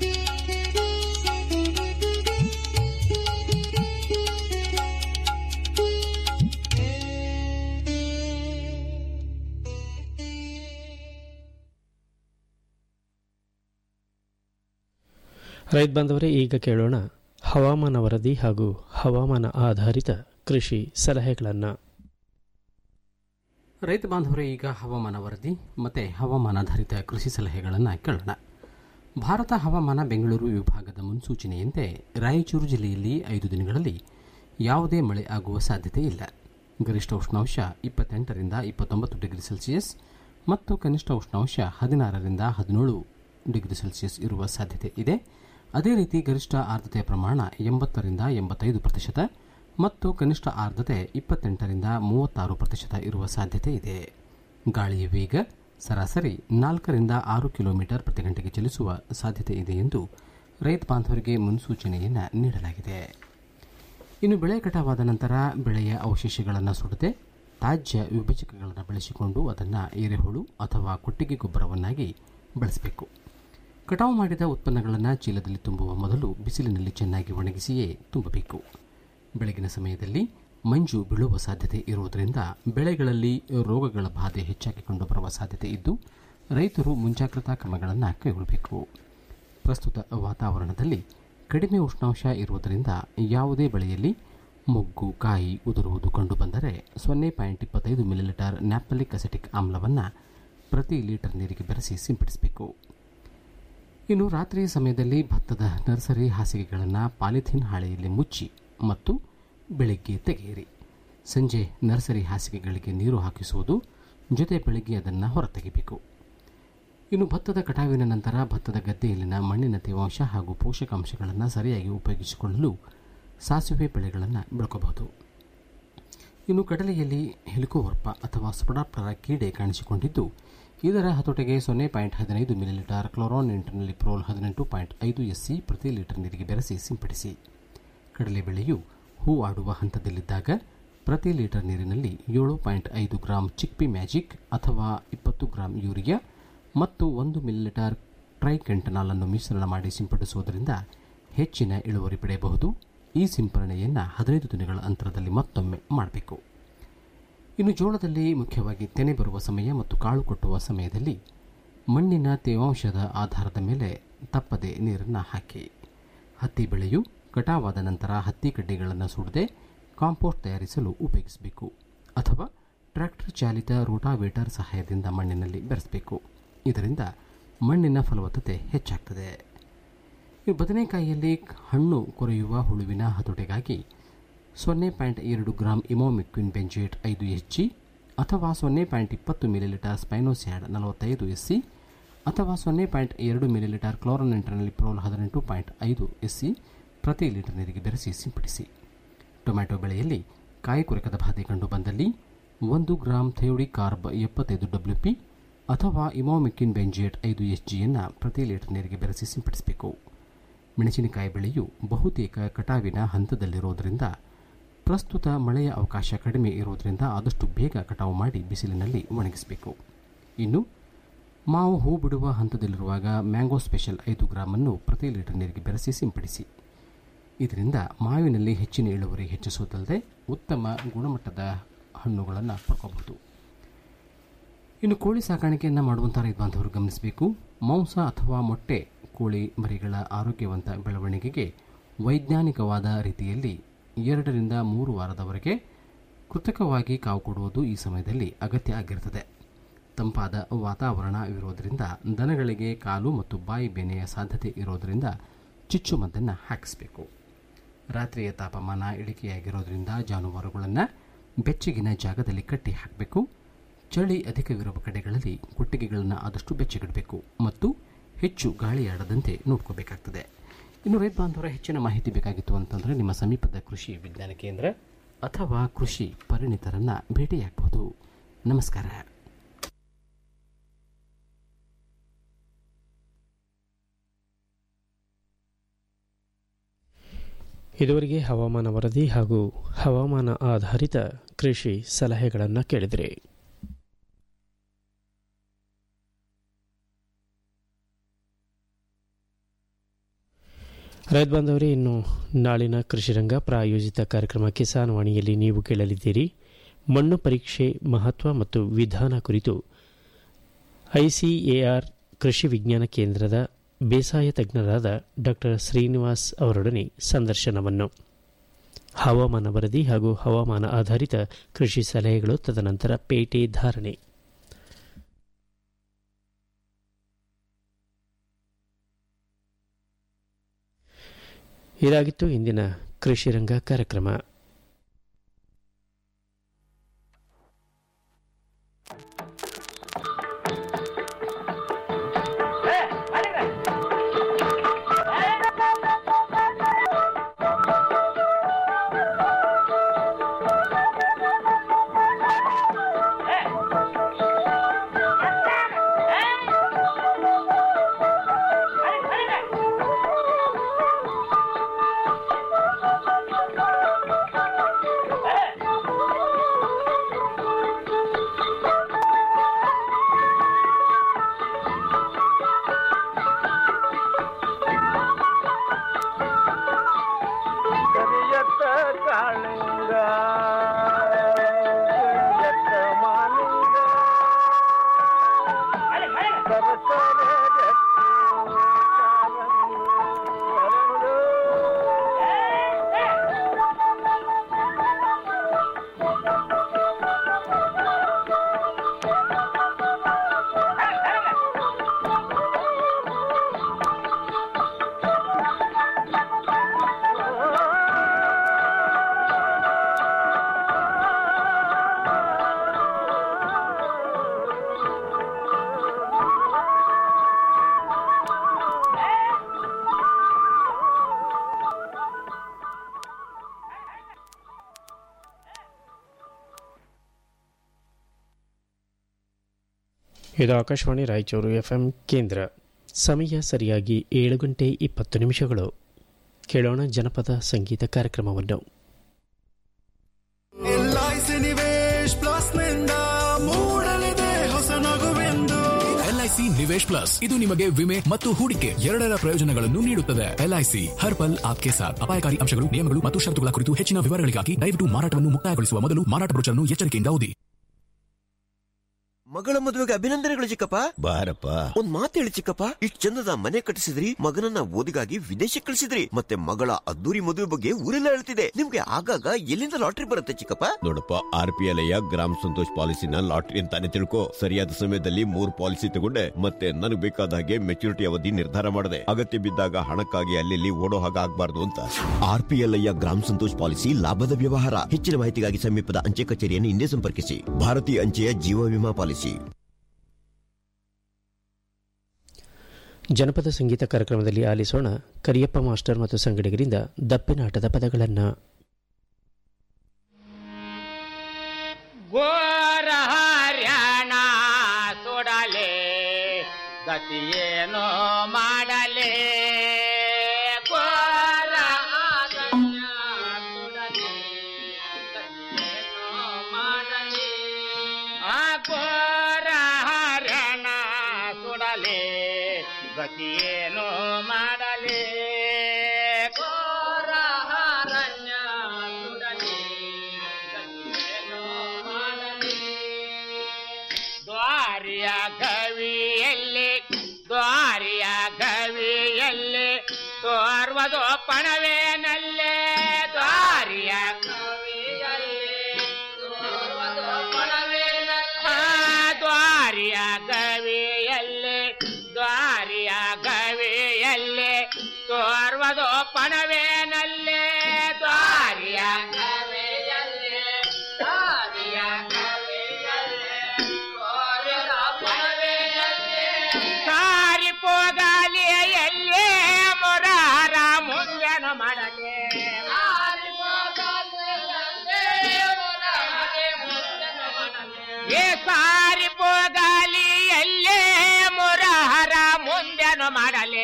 ರೈತ ಬಾಂಧವರೇ ಈಗ ಕೇಳೋಣ ಹವಾಮಾನ ವರದಿ ಹಾಗೂ ಹವಾಮಾನ ಆಧಾರಿತ ಕೃಷಿ ಸಲಹೆಗಳನ್ನು ರೈತ ಬಾಂಧವರೇ ಈಗ ಹವಾಮಾನ ವರದಿ ಮತ್ತು ಹವಾಮಾನಾಧಾರಿತ ಕೃಷಿ ಸಲಹೆಗಳನ್ನು ಕೇಳೋಣ ಭಾರತ ಹವಾಮಾನ ಬೆಂಗಳೂರು ವಿಭಾಗದ ಮುನ್ಸೂಚನೆಯಂತೆ ರಾಯಚೂರು ಜಿಲ್ಲೆಯಲ್ಲಿ ಐದು ದಿನಗಳಲ್ಲಿ ಯಾವುದೇ ಮಳೆ ಆಗುವ ಸಾಧ್ಯತೆ ಇಲ್ಲ ಗರಿಷ್ಠ ಉಷ್ಣಾಂಶ ಇಪ್ಪತ್ತೆಂಟರಿಂದ ಇಪ್ಪತ್ತೊಂಬತ್ತು ಡಿಗ್ರಿ ಸೆಲ್ಸಿಯಸ್ ಮತ್ತು ಕನಿಷ್ಠ ಉಷ್ಣಾಂಶ ಹದಿನಾರರಿಂದ ಹದಿನೇಳು ಡಿಗ್ರಿ ಸೆಲ್ಸಿಯಸ್ ಇರುವ ಸಾಧ್ಯತೆ ಇದೆ ಅದೇ ರೀತಿ ಗರಿಷ್ಠ ಆರ್ದ್ರತೆಯ ಪ್ರಮಾಣ ಎಂಬತ್ತರಿಂದ ಎಂಬತ್ತೈದು ಪ್ರತಿಶತ ಮತ್ತು ಕನಿಷ್ಠ ಆರ್ದ್ರತೆ ಇಪ್ಪತ್ತೆಂಟರಿಂದ ಮೂವತ್ತಾರು ಪ್ರತಿಶತ ಇರುವ ಸಾಧ್ಯತೆ ಇದೆ ಗಾಳಿಯ ವೇಗ ಸರಾಸರಿ ನಾಲ್ಕರಿಂದ ಆರು ಕಿಲೋಮೀಟರ್ ಪ್ರತಿ ಗಂಟೆಗೆ ಚಲಿಸುವ ಸಾಧ್ಯತೆ ಇದೆ ಎಂದು ರೈತ ಬಾಂಧವರಿಗೆ ಮುನ್ಸೂಚನೆಯನ್ನು ನೀಡಲಾಗಿದೆ ಇನ್ನು ಬೆಳೆ ಕಟಾವಾದ ನಂತರ ಬೆಳೆಯ ಅವಶೇಷಗಳನ್ನು ಸುಡದೆ ತಾಜ್ಯ ವಿಭಜಕಗಳನ್ನು ಬಳಸಿಕೊಂಡು ಅದನ್ನು ಎರೆಹುಳು ಅಥವಾ ಕೊಟ್ಟಿಗೆ ಗೊಬ್ಬರವನ್ನಾಗಿ ಬಳಸಬೇಕು ಕಟಾವು ಮಾಡಿದ ಉತ್ಪನ್ನಗಳನ್ನು ಚೀಲದಲ್ಲಿ ತುಂಬುವ ಮೊದಲು ಬಿಸಿಲಿನಲ್ಲಿ ಚೆನ್ನಾಗಿ ಒಣಗಿಸಿಯೇ ತುಂಬಬೇಕು ಬೆಳಗಿನ ಸಮಯದಲ್ಲಿ ಮಂಜು ಬೀಳುವ ಸಾಧ್ಯತೆ ಇರುವುದರಿಂದ ಬೆಳೆಗಳಲ್ಲಿ ರೋಗಗಳ ಬಾಧೆ ಹೆಚ್ಚಾಗಿ ಕಂಡುಬರುವ ಸಾಧ್ಯತೆ ಇದ್ದು ರೈತರು ಮುಂಜಾಗ್ರತಾ ಕ್ರಮಗಳನ್ನು ಕೈಗೊಳ್ಳಬೇಕು ಪ್ರಸ್ತುತ ವಾತಾವರಣದಲ್ಲಿ ಕಡಿಮೆ ಉಷ್ಣಾಂಶ ಇರುವುದರಿಂದ ಯಾವುದೇ ಬೆಳೆಯಲ್ಲಿ ಮೊಗ್ಗು ಕಾಯಿ ಉದುರುವುದು ಕಂಡುಬಂದರೆ ಸೊನ್ನೆ ಪಾಯಿಂಟ್ ಇಪ್ಪತ್ತೈದು ಮಿಲಿಲೀಟರ್ ನ್ಯಾಪ್ತಲಿಕ್ ಅಸೆಟಿಕ್ ಆಮ್ಲವನ್ನು ಪ್ರತಿ ಲೀಟರ್ ನೀರಿಗೆ ಬೆರೆಸಿ ಸಿಂಪಡಿಸಬೇಕು ಇನ್ನು ರಾತ್ರಿಯ ಸಮಯದಲ್ಲಿ ಭತ್ತದ ನರ್ಸರಿ ಹಾಸಿಗೆಗಳನ್ನು ಪಾಲಿಥೀನ್ ಹಾಳೆಯಲ್ಲಿ ಮುಚ್ಚಿ ಮತ್ತು ಬೆಳಿಗ್ಗೆ ತೆಗೆಯಿರಿ ಸಂಜೆ ನರ್ಸರಿ ಹಾಸಿಗೆಗಳಿಗೆ ನೀರು ಹಾಕಿಸುವುದು ಜೊತೆ ಬೆಳಿಗ್ಗೆ ಅದನ್ನು ಹೊರತೆಗೆಯಬೇಕು ಇನ್ನು ಭತ್ತದ ಕಟಾವಿನ ನಂತರ ಭತ್ತದ ಗದ್ದೆಯಲ್ಲಿನ ಮಣ್ಣಿನ ತೇವಾಂಶ ಹಾಗೂ ಪೋಷಕಾಂಶಗಳನ್ನು ಸರಿಯಾಗಿ ಉಪಯೋಗಿಸಿಕೊಳ್ಳಲು ಸಾಸಿವೆ ಬೆಳೆಗಳನ್ನು ಬೆಳ್ಕೋಬಹುದು ಇನ್ನು ಕಡಲೆಯಲ್ಲಿ ಹೆಲಿಕೋವರ್ಪ ಅಥವಾ ಸ್ಪೊಡಾಪ್ಟರ ಕೀಡೆ ಕಾಣಿಸಿಕೊಂಡಿದ್ದು ಇದರ ಹತೋಟಿಗೆ ಸೊನ್ನೆ ಪಾಯಿಂಟ್ ಹದಿನೈದು ಮಿಲಿಲೀಟರ್ ಕ್ಲೋರಾನ್ ಇಂಟರ್ನಲ್ಲಿ ಪ್ರೋಲ್ ಹದಿನೆಂಟು ಪಾಯಿಂಟ್ ಐದು ಎಸ್ಸಿ ಪ್ರತಿ ಲೀಟರ್ ನೀರಿಗೆ ಬೆರೆಸಿ ಸಿಂಪಡಿಸಿ ಕಡಲೆ ಬೆಳೆಯು ಹೂ ಆಡುವ ಹಂತದಲ್ಲಿದ್ದಾಗ ಪ್ರತಿ ಲೀಟರ್ ನೀರಿನಲ್ಲಿ ಏಳು ಪಾಯಿಂಟ್ ಐದು ಗ್ರಾಂ ಚಿಕ್ಪಿ ಮ್ಯಾಜಿಕ್ ಅಥವಾ ಇಪ್ಪತ್ತು ಗ್ರಾಂ ಯೂರಿಯಾ ಮತ್ತು ಒಂದು ಮಿಲಿಲೀಟರ್ ಟ್ರೈಕೆಂಟನಾಲ್ ಅನ್ನು ಮಿಶ್ರಣ ಮಾಡಿ ಸಿಂಪಡಿಸುವುದರಿಂದ ಹೆಚ್ಚಿನ ಇಳುವರಿ ಪಡೆಯಬಹುದು ಈ ಸಿಂಪರಣೆಯನ್ನು ಹದಿನೈದು ದಿನಗಳ ಅಂತರದಲ್ಲಿ ಮತ್ತೊಮ್ಮೆ ಮಾಡಬೇಕು ಇನ್ನು ಜೋಳದಲ್ಲಿ ಮುಖ್ಯವಾಗಿ ತೆನೆ ಬರುವ ಸಮಯ ಮತ್ತು ಕಾಳು ಕೊಟ್ಟುವ ಸಮಯದಲ್ಲಿ ಮಣ್ಣಿನ ತೇವಾಂಶದ ಆಧಾರದ ಮೇಲೆ ತಪ್ಪದೆ ನೀರನ್ನು ಹಾಕಿ ಹತ್ತಿ ಬೆಳೆಯು ಕಟಾವಾದ ನಂತರ ಹತ್ತಿ ಕಡ್ಡಿಗಳನ್ನು ಸುಡದೆ ಕಾಂಪೋಸ್ಟ್ ತಯಾರಿಸಲು ಉಪಯೋಗಿಸಬೇಕು ಅಥವಾ ಟ್ರ್ಯಾಕ್ಟರ್ ಚಾಲಿತ ರೋಟಾವೇಟರ್ ಸಹಾಯದಿಂದ ಮಣ್ಣಿನಲ್ಲಿ ಬೆರೆಸಬೇಕು ಇದರಿಂದ ಮಣ್ಣಿನ ಫಲವತ್ತತೆ ಹೆಚ್ಚಾಗ್ತದೆ ಈ ಬದನೆಕಾಯಿಯಲ್ಲಿ ಹಣ್ಣು ಕೊರೆಯುವ ಹುಳುವಿನ ಹತೋಟಿಗಾಗಿ ಸೊನ್ನೆ ಪಾಯಿಂಟ್ ಎರಡು ಗ್ರಾಂ ಇಮೋಮಿಕ್ವಿನ್ ಬೆಂಜೇಟ್ ಐದು ಎಚ್ ಜಿ ಅಥವಾ ಸೊನ್ನೆ ಪಾಯಿಂಟ್ ಇಪ್ಪತ್ತು ಮಿಲಿಲೀಟರ್ ಸ್ಪೈನೋಸ್ಯಾಡ್ ನಲವತ್ತೈದು ಎಸ್ ಸಿ ಅಥವಾ ಸೊನ್ನೆ ಪಾಯಿಂಟ್ ಎರಡು ಮಿಲಿಲೀಟರ್ ಕ್ಲೋರನ್ ಇಂಟರ್ನಲ್ಲಿ ಪ್ರೋಲ್ ಹದಿನೆಂಟು ಪಾಯಿಂಟ್ ಐದು ಎಸ್ ಸಿ ಪ್ರತಿ ಲೀಟರ್ ನೀರಿಗೆ ಬೆರೆಸಿ ಸಿಂಪಡಿಸಿ ಟೊಮ್ಯಾಟೊ ಬೆಳೆಯಲ್ಲಿ ಕಾಯಿ ಕೊರಕದ ಬಾಧೆ ಕಂಡು ಬಂದಲ್ಲಿ ಒಂದು ಗ್ರಾಂ ಥೆಯೋಡಿ ಕಾರ್ಬ್ ಎಪ್ಪತ್ತೈದು ಡಬ್ಲ್ಯೂ ಪಿ ಅಥವಾ ಇಮೋಮಿಕ್ಕಿನ್ ಬೆಂಜೇಟ್ ಐದು ಎಚ್ ಜಿಯನ್ನು ಪ್ರತಿ ಲೀಟರ್ ನೀರಿಗೆ ಬೆರೆಸಿ ಸಿಂಪಡಿಸಬೇಕು ಮೆಣಸಿನಕಾಯಿ ಬೆಳೆಯು ಬಹುತೇಕ ಕಟಾವಿನ ಹಂತದಲ್ಲಿರುವುದರಿಂದ ಪ್ರಸ್ತುತ ಮಳೆಯ ಅವಕಾಶ ಕಡಿಮೆ ಇರುವುದರಿಂದ ಆದಷ್ಟು ಬೇಗ ಕಟಾವು ಮಾಡಿ ಬಿಸಿಲಿನಲ್ಲಿ ಒಣಗಿಸಬೇಕು ಇನ್ನು ಮಾವು ಹೂ ಬಿಡುವ ಹಂತದಲ್ಲಿರುವಾಗ ಮ್ಯಾಂಗೋ ಸ್ಪೆಷಲ್ ಐದು ಗ್ರಾಮನ್ನು ಪ್ರತಿ ಲೀಟರ್ ನೀರಿಗೆ ಬೆರೆಸಿ ಸಿಂಪಡಿಸಿ ಇದರಿಂದ ಮಾವಿನಲ್ಲಿ ಹೆಚ್ಚಿನ ಇಳುವರಿ ಹೆಚ್ಚಿಸುವುದಲ್ಲದೆ ಉತ್ತಮ ಗುಣಮಟ್ಟದ ಹಣ್ಣುಗಳನ್ನು ಪಡ್ಕೋಬಹುದು ಇನ್ನು ಕೋಳಿ ಸಾಕಾಣಿಕೆಯನ್ನು ಮಾಡುವಂಥ ರೈತ ಬಾಂಧವರು ಗಮನಿಸಬೇಕು ಮಾಂಸ ಅಥವಾ ಮೊಟ್ಟೆ ಕೋಳಿ ಮರಿಗಳ ಆರೋಗ್ಯವಂತ ಬೆಳವಣಿಗೆಗೆ ವೈಜ್ಞಾನಿಕವಾದ ರೀತಿಯಲ್ಲಿ ಎರಡರಿಂದ ಮೂರು ವಾರದವರೆಗೆ ಕೃತಕವಾಗಿ ಕಾವು ಕೊಡುವುದು ಈ ಸಮಯದಲ್ಲಿ ಅಗತ್ಯ ಆಗಿರುತ್ತದೆ ತಂಪಾದ ವಾತಾವರಣ ಇರುವುದರಿಂದ ದನಗಳಿಗೆ ಕಾಲು ಮತ್ತು ಬಾಯಿ ಬೇನೆಯ ಸಾಧ್ಯತೆ ಇರೋದರಿಂದ ಚುಚ್ಚುಮದ್ದನ್ನು ಹಾಕಿಸಬೇಕು ರಾತ್ರಿಯ ತಾಪಮಾನ ಇಳಿಕೆಯಾಗಿರೋದ್ರಿಂದ ಜಾನುವಾರುಗಳನ್ನು ಬೆಚ್ಚಗಿನ ಜಾಗದಲ್ಲಿ ಕಟ್ಟಿ ಹಾಕಬೇಕು ಚಳಿ ಅಧಿಕವಿರುವ ಕಡೆಗಳಲ್ಲಿ ಕೊಟ್ಟಿಗೆಗಳನ್ನು ಆದಷ್ಟು ಬೆಚ್ಚಗಿಡಬೇಕು ಮತ್ತು ಹೆಚ್ಚು ಗಾಳಿಯಾಡದಂತೆ ನೋಡ್ಕೋಬೇಕಾಗ್ತದೆ ಇನ್ನು ರೈತ ಬಾಂಧವರ ಹೆಚ್ಚಿನ ಮಾಹಿತಿ ಬೇಕಾಗಿತ್ತು ಅಂತಂದರೆ ನಿಮ್ಮ ಸಮೀಪದ ಕೃಷಿ ವಿಜ್ಞಾನ ಕೇಂದ್ರ ಅಥವಾ ಕೃಷಿ ಪರಿಣಿತರನ್ನು ಭೇಟಿಯಾಗಬಹುದು ನಮಸ್ಕಾರ ಇದುವರೆಗೆ ಹವಾಮಾನ ವರದಿ ಹಾಗೂ ಹವಾಮಾನ ಆಧಾರಿತ ಕೃಷಿ ಸಲಹೆಗಳನ್ನು ಕೇಳಿದ್ರಿ ರೈತ ಬಾಂಧವರೇ ಇನ್ನು ನಾಳಿನ ಕೃಷಿರಂಗ ಪ್ರಾಯೋಜಿತ ಕಾರ್ಯಕ್ರಮ ಕಿಸಾನ್ ವಾಣಿಯಲ್ಲಿ ನೀವು ಕೇಳಲಿದ್ದೀರಿ ಮಣ್ಣು ಪರೀಕ್ಷೆ ಮಹತ್ವ ಮತ್ತು ವಿಧಾನ ಕುರಿತು ಐಸಿಎಆರ್ ಕೃಷಿ ವಿಜ್ಞಾನ ಕೇಂದ್ರದ ಬೇಸಾಯ ತಜ್ಞರಾದ ಡಾಕ್ಟರ್ ಶ್ರೀನಿವಾಸ್ ಅವರೊಡನೆ ಸಂದರ್ಶನವನ್ನು ಹವಾಮಾನ ವರದಿ ಹಾಗೂ ಹವಾಮಾನ ಆಧಾರಿತ ಕೃಷಿ ಸಲಹೆಗಳು ತದನಂತರ ಪೇಟೆ ಧಾರಣೆ ಇದಾಗಿತ್ತು ಇಂದಿನ ಕೃಷಿರಂಗ ಕಾರ್ಯಕ್ರಮ ಇದು ಆಕಾಶವಾಣಿ ರಾಯಚೂರು ಎಫ್ಎಂ ಕೇಂದ್ರ ಸಮಯ ಸರಿಯಾಗಿ ಏಳು ಗಂಟೆ ಇಪ್ಪತ್ತು ನಿಮಿಷಗಳು ಕೇಳೋಣ ಜನಪದ ಸಂಗೀತ ಕಾರ್ಯಕ್ರಮವನ್ನು ಎಲ್ಐಸಿ ನಿವೇಶ್ ಪ್ಲಸ್ ನಿಂದ ಮೂಡಲಿದೆ ಹೊಸ ನಗುವೆಂದು ಎಲ್ಐಸಿ ನಿವೇಶ್ ಪ್ಲಸ್ ಇದು ನಿಮಗೆ ವಿಮೆ ಮತ್ತು ಹೂಡಿಕೆ ಎರಡರ ಪ್ರಯೋಜನಗಳನ್ನು ನೀಡುತ್ತದೆ ಎಲ್ಐಸಿ ಹರ್ ಪಲ್ ಆಪ್ಕೆ ಸಾಥ್ ಅಪಾಯಕಾರಿ ಅಂಶಗಳು ನಿಯಮಗಳು ಮತ್ತು ಷರತ್ತುಗಳ ಕುರಿತು ಹೆಚ್ಚಿನ ವಿವರಗಳಿಗಾಗಿ ದಯವಿಟ್ಟು ಮಾರಾಟವನ್ನು ಮುಕ್ತಾಯಗೊಳಿಸುವ ಮೊದಲು ಮಾರಾಟ ಬ್ರೋಚರ್ನ್ನು ಎಚ್ಚರಿಕೆಯಿಂದ ಓದಿ ಮಗಳ ಮದುವೆಗೆ ಅಭಿನಂದನೆಗಳು ಚಿಕ್ಕಪ್ಪ ಬಾರಪ್ಪ ಒಂದ್ ಮಾತು ಹೇಳಿ ಚಿಕ್ಕಪ್ಪ ಇಷ್ಟ್ ಚಂದದ ಮನೆ ಕಟ್ಟಿಸಿದ್ರಿ ಮಗನನ್ನ ಓದಿಗಾಗಿ ವಿದೇಶಕ್ಕೆ ಕಳಿಸಿದ್ರಿ ಮತ್ತೆ ಮಗಳ ಅದ್ದೂರಿ ಮದುವೆ ಬಗ್ಗೆ ಊರೆಲ್ಲ ಹೇಳ್ತಿದೆ ನಿಮ್ಗೆ ಆಗಾಗ ಎಲ್ಲಿಂದ ಲಾಟ್ರಿ ಬರುತ್ತೆ ಚಿಕ್ಕಪ್ಪ ನೋಡಪ್ಪ ಆರ್ ಪಿ ಎಲ್ ಗ್ರಾಮ ಸಂತೋಷ್ ಪಾಲಿಸಿನ ಲಾಟ್ರಿ ಅಂತಾನೆ ತಿಳ್ಕೊ ಸರಿಯಾದ ಸಮಯದಲ್ಲಿ ಮೂರ್ ಪಾಲಿಸಿ ತಗೊಂಡೆ ಮತ್ತೆ ನನಗೆ ಬೇಕಾದ ಹಾಗೆ ಮೆಚುರಿಟಿ ಅವಧಿ ನಿರ್ಧಾರ ಮಾಡಿದೆ ಅಗತ್ಯ ಬಿದ್ದಾಗ ಹಣಕ್ಕಾಗಿ ಅಲ್ಲಿ ಓಡೋ ಹಾಗೆ ಆಗ್ಬಾರ್ದು ಅಂತ ಆರ್ ಪಿ ಎಲ್ ಗ್ರಾಮ ಸಂತೋಷ್ ಪಾಲಿಸಿ ಲಾಭದ ವ್ಯವಹಾರ ಹೆಚ್ಚಿನ ಮಾಹಿತಿಗಾಗಿ ಸಮೀಪದ ಅಂಚೆ ಕಚೇರಿಯನ್ನು ಹಿಂದೆ ಸಂಪರ್ಕಿಸಿ ಭಾರತೀಯ ಅಂಚೆಯ ಜೀವ ವಿಮಾ ಪಾಲಿಸಿ ಜನಪದ ಸಂಗೀತ ಕಾರ್ಯಕ್ರಮದಲ್ಲಿ ಆಲಿಸೋಣ ಕರಿಯಪ್ಪ ಮಾಸ್ಟರ್ ಮತ್ತು ಸಂಗಡಿಗರಿಂದ ದಪ್ಪಿನಾಟದ ಪದಗಳನ್ನು ಗೋರ ಹರ್ಯಾಣ ಸುಡಲೆ ಗತಿಯೇನೋ ಮಾಡಲೆ ಗೋರ ಹರ್ಯಾಣ ಸುಡಲೆ ಗತಿಯೇನೋ ಮಾಡಲೆ ಆ ಗೋರ ಹರ್ಯಾಣ ಸುಡಲೆ ಗತಿಯೇನೋ ಮಾಡಲೆ ಗೋರ ಹರಣ್ಯ ಸುಡಲೆ ಗತಿಯೇನೋ ಮಾಡಲೆ ದ್ವಾರಿಯ ಗವಿಯಲ್ಲಿ ದ್ವಾರಿಯ ಗವಿಯಲ್ಲಿ ತೋರ್ವದು ಪಣವೇನಲ್ಲೇ ದ್ವಾರಿಯ ಗವಿಯಲ್ಲಿ ತೋರ್ವದು ಪಣವೇನಲ್ಲೇ ದ್ವಾರಿಯ ಗವಿಯಲ್ಲಿ ದ್ವಾರಿಯ ಗವಿಯಲ್ಲಿ ತೋರ್ವದು ಪಣವೇನಲ್ಲೇ ದ್ವಾರಿಯ ಗವಿಯಲ್ಲಿ ದ್ವಾರಿಯ ಗವಿಯಲ್ಲಿ ತೋರ್ವದು ಪಣವೇನಲ್ಲೇ ಸಾರಿ ಪೋಗಾಲಿ ಎಲ್ಲೇ ಮೊರಾರ ಮುಂಜನ ಮಾಡಲೆ ಏ ಸಾರಿ ಪೋಗಾಲಿ ಎಲ್ಲೇ ಮೊರಹರ ಮುಂದೆನು ಮಾಡಲೆ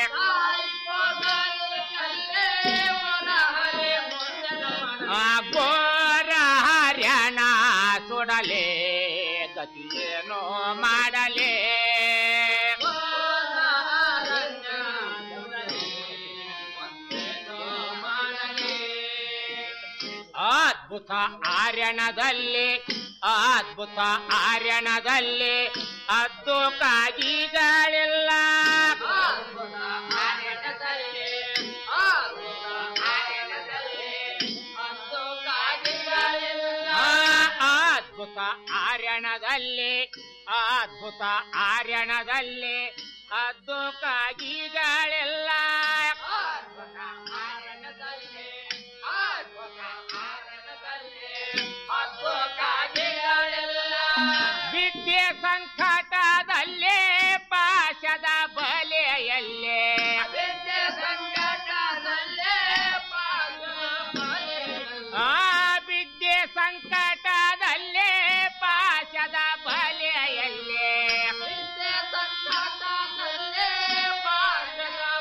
ಆ ಗೋರ ಹರ್ಯಾಣ ಸುಡಲೆ ಗತಿಯೇನೋ ಮಾಡಲೆ ಅದ್ಭುತ ಆರ್ಯಣದಲ್ಲಿ ಅದ್ಭುತ ಆರ್ಯಣದಲ್ಲಿ ಅದ್ದು ಕಾಗಿಗಳಿಲ್ಲ ಆ ಅದ್ಭುತ ಆರ್ಯಣದಲ್ಲಿ ಅದ್ಭುತ ಆರ್ಯಣದಲ್ಲಿ ಅದ್ದು ಕಾಗಿಗಳಿಲ್ಲ ವಿದ್ಯೆ ಸಂಕಟದಲ್ಲೇ ಪಾಶದ ಬಲೆಯಲ್ಲೇ ವಿದ್ಯೆ ಸಂಕಟದಲ್ಲೇ ಆ ವಿದ್ಯೆ ಸಂಕಟದಲ್ಲೇ ಪಾಶದ ಬಲೆಯಲ್ಲೇ ವಿದ್ಯೆ ಸಂಕಟದಲ್ಲೇ ಪಾಶದ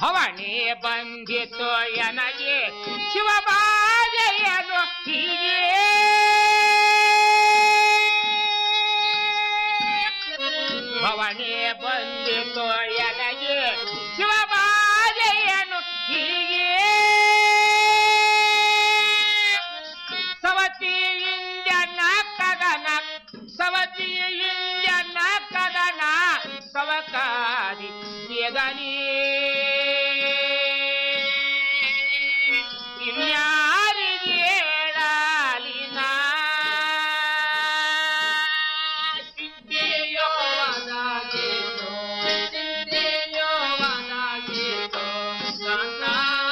ಭವನಿ ಬಂದಿತು ಎನಗೆ ಶಿವಬಾಜೆಯನು ಹೀಗೆ ಭವನಿ ಬಂದಿತು ಎನಗೆ ಶಿವಬಾಜೆಯನು ಹೀಗೆ ಸವತಿ ಇಂಜನ ಕದನ ಸವತಿ ಇಂಜನ ಕದನ ಸವಕಾರಿ ಯಗನಿ ಇನ್ಯಾರಿಗೆ ಹೇಳಲಿನ ಚಿಂತೆಯೋವನಾಗಿತ್ತು ಚಿಂತೆಯೋವನಾಗಿತ್ತು ನನ್ನ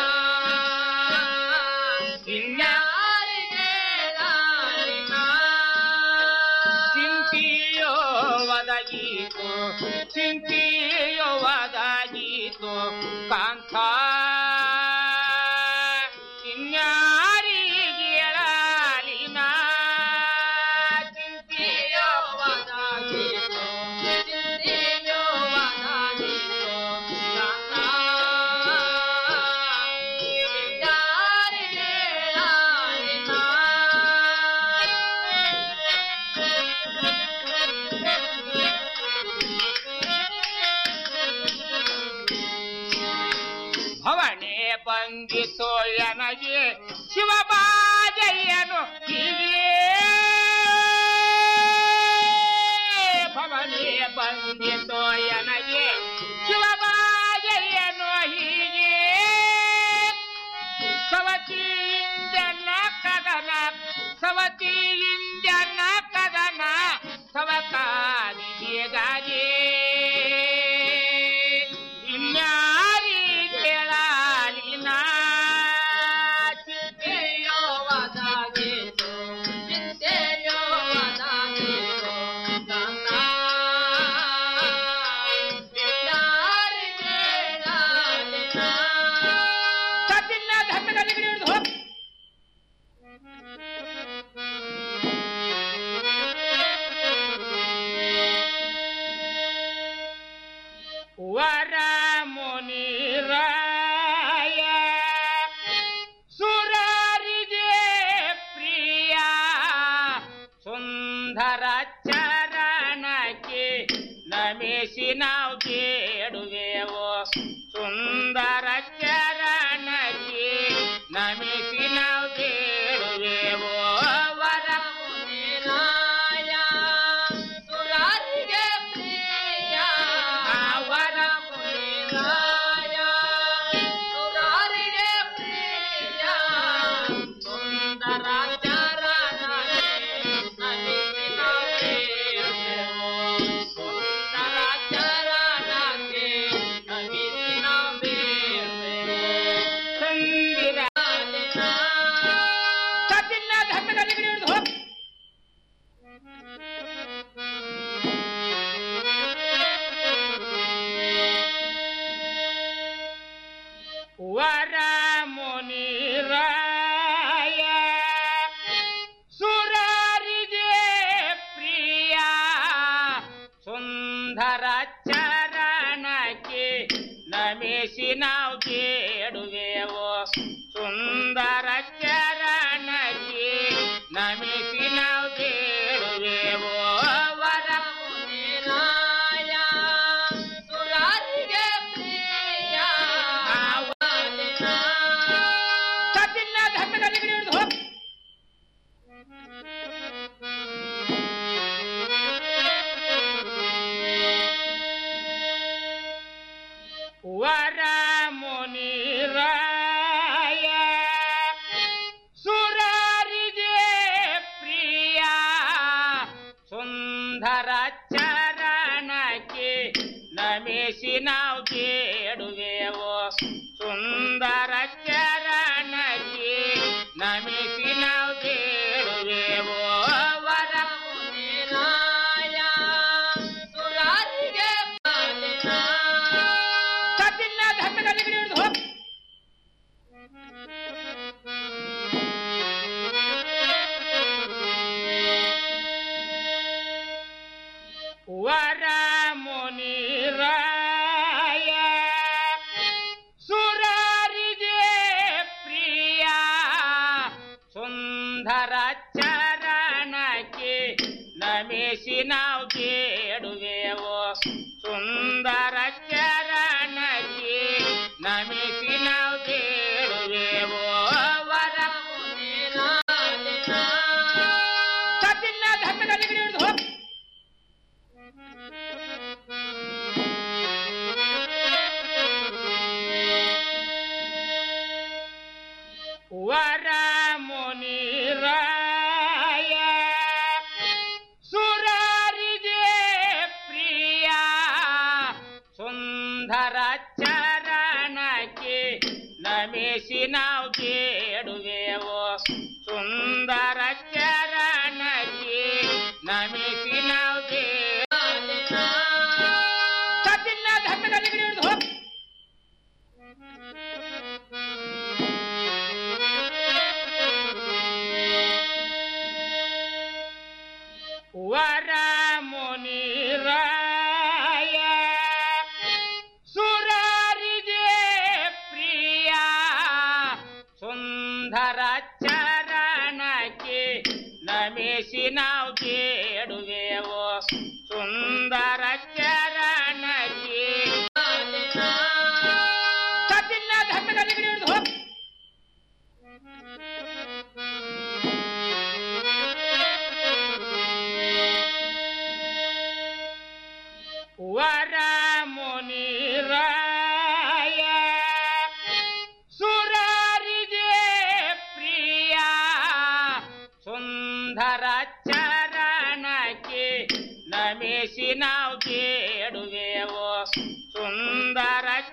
ಇನ್ಯಾರಿಗೆ ಹೇಳಲಿನ ಚಿಂತೆಯೋ ಒದಗೀತು ಚಿಂತೆಯೋ ಒದಗೀತು ಕಾಂತ ಇನ್ಯಾರಿಗೆ ಹೇಳಲಿನ ಚಿಂತೆಯೋ ಒದಗೀತು ಚಿಂತೆಯೋ ಒದಗೀತು ಕಾಂತ ಇನ್ಯಾರಿಗೆ ಹೇಳಲಿನ ಭವನೆ ಬಂದಿತು ಎನಗೆ ಶಿವಬಾಜಯ್ಯನು ಹೀಗೆ ಭವನೆ ಬಂದಿತು ಎನಗೆ ಶಿವಬಾಜಯ್ಯನು ಹೀಗೆ ಸವತಿಯಿಂದನ ಕದನ ಸವತಿಯಿಂದನ ಕದನ ಸವಕಾರಿ ಬೇಗಾಗೆ ಇನ್ಯಾರಿ ಕೇಳಲಿನ ಚಿಂತೆಯೋ ಒದಗಿತು ಚಿಂತೆಯೋ ಒದಗಿತು ನನ್ನ ಇನ್ಯಾರಿ ಕೇಳಲಿನ ಸತಿಲ್ಲ ಧರ್ಮದಲ್ಲಿ ಹಿಡಿದು ಹೋಗ್ ವರ ಮುನಿರಾಯ ಸುರರಿಗೆ ಪ್ರಿಯ ಸುಂದರ ಚರಣಕ್ಕೆ ನಮಿಸಿ ನಾವು ಬೇಡುವೆವು ಸುಂದರ ಚರಣಕ್ಕೆ ನಮಿಸಿ ನಾವು ಬೇಡುವೆವು ವರ ಮುನಿರಾಯ ಸುರರಿಗೆ ಪ್ರಿಯ ವರ ಮುನಿರಾಯ ಸುರರಿಗೆ ಪ್ರಿಯ ಸುಂದರ ಚರಣಕ್ಕೆ ನಮಿಸಿ ನಾವು ಬೇಡುವೆವು ಸುಂದರ ಚರಣಕ್ಕೆ ನಮಿಸಿ ನಾವು ಬೇಡುವೆವು ಸಂದಿರ ಸತಿಲ್ಲ ಧರ್ಮದಲ್ಲಿ ಹಿಡಿದು ಹೋಗ್ ವರ ಮುನಿರಾಯ ಸುರರಿಗೆ ಪ್ರಿಯ ಸುಂದರ ಚರಣಕ್ಕೆ ನಮಿಸಿ ನಾವು ಬೇಡುವೆವು ಸುಂದರ ಚರಣಕ್ಕೆ ನಮಿಸಿ ನಾವು ಬೇಡುವೆವು ವರ ಮುನಿರಾಯ ಸುರರಿಗೆ ಪ್ರಿಯ ಸತಿಲ್ಲ ಧರ್ಮದಲ್ಲಿ ಹಿಡಿದು ಹೋಗ್ ವರ ಮುನಿರಾಯ ಸುರರಿಗೆ ಪ್ರಿಯ ಸುಂದರ ಚರಣಕ್ಕೆ ನಮಿಸಿ ನಾವು ಬೇಡುವೆವು ಸುಂದರ ಚರಣಕ್ಕೆ ನಮಿಸಿ ನಾವು ಬೇಡುವೆವು ವರ ಮುನಿರಾಯ ಸುರರಿಗೆ ಸತಿಲ್ಲ ಧರ್ಮದಲ್ಲಿ ಹಿಡಿದು ಹೋಗ್ ವರ ಮುನಿರಾಯ ಸು ಸುಂದರ ಚರಣಕ್ಕೆ ನಮಿಸಿ ನಾವು ಬೇಡುವೆವು ಸುಂದರ ಚರಣಕ್ಕೆ ನಮಿಸಿ ನಾವು ಬೇಡುವೆವು ವರ ಸತಿಲ್ಲ ಧರ್ಮದಲ್ಲಿ ಹಿಡಿದು ಹೋಗ್ ವರ ಮುನಿರಾಯ ಸುರರಿಗೆ ಪ್ರಿಯ ಸುಂದರ ಚರಣಕ್ಕೆ ನಮಿಸಿ ನಾವು ಬೇಡುವೆವು ಸುಂದರ ಚರಣಕ್ಕೆ ನಮಿಸಿ ನಾವು ಬೇಡುವೆವು ಸತಿಲ್ಲ ಧರ್ಮದಲ್ಲಿ ಹಿಡಿದು ಹೋಗ್ ವರ ಮುನಿರಾಯ ಸುರರಿಗೆ ಪ್ರಿಯ ಸುಂದರ ಚರಣಕ್ಕೆ ನಮಿಸಿ ನಾವು ಬೇಡುವೆವು ಸುಂದರ ಚರಣಕ್ಕೆ ಸತಿಲ್ಲ ಧರ್ಮದಲ್ಲಿ ಹಿಡಿದು ಹೋಗ್ ವರ ಮುನಿರಾಯ ಸುರರಿಗೆ ಪ್ರಿಯ ಸುಂದರ ಚರಣಕ್ಕೆ ನಮಿಸಿ ನಾವು ಬೇಡುವೆವು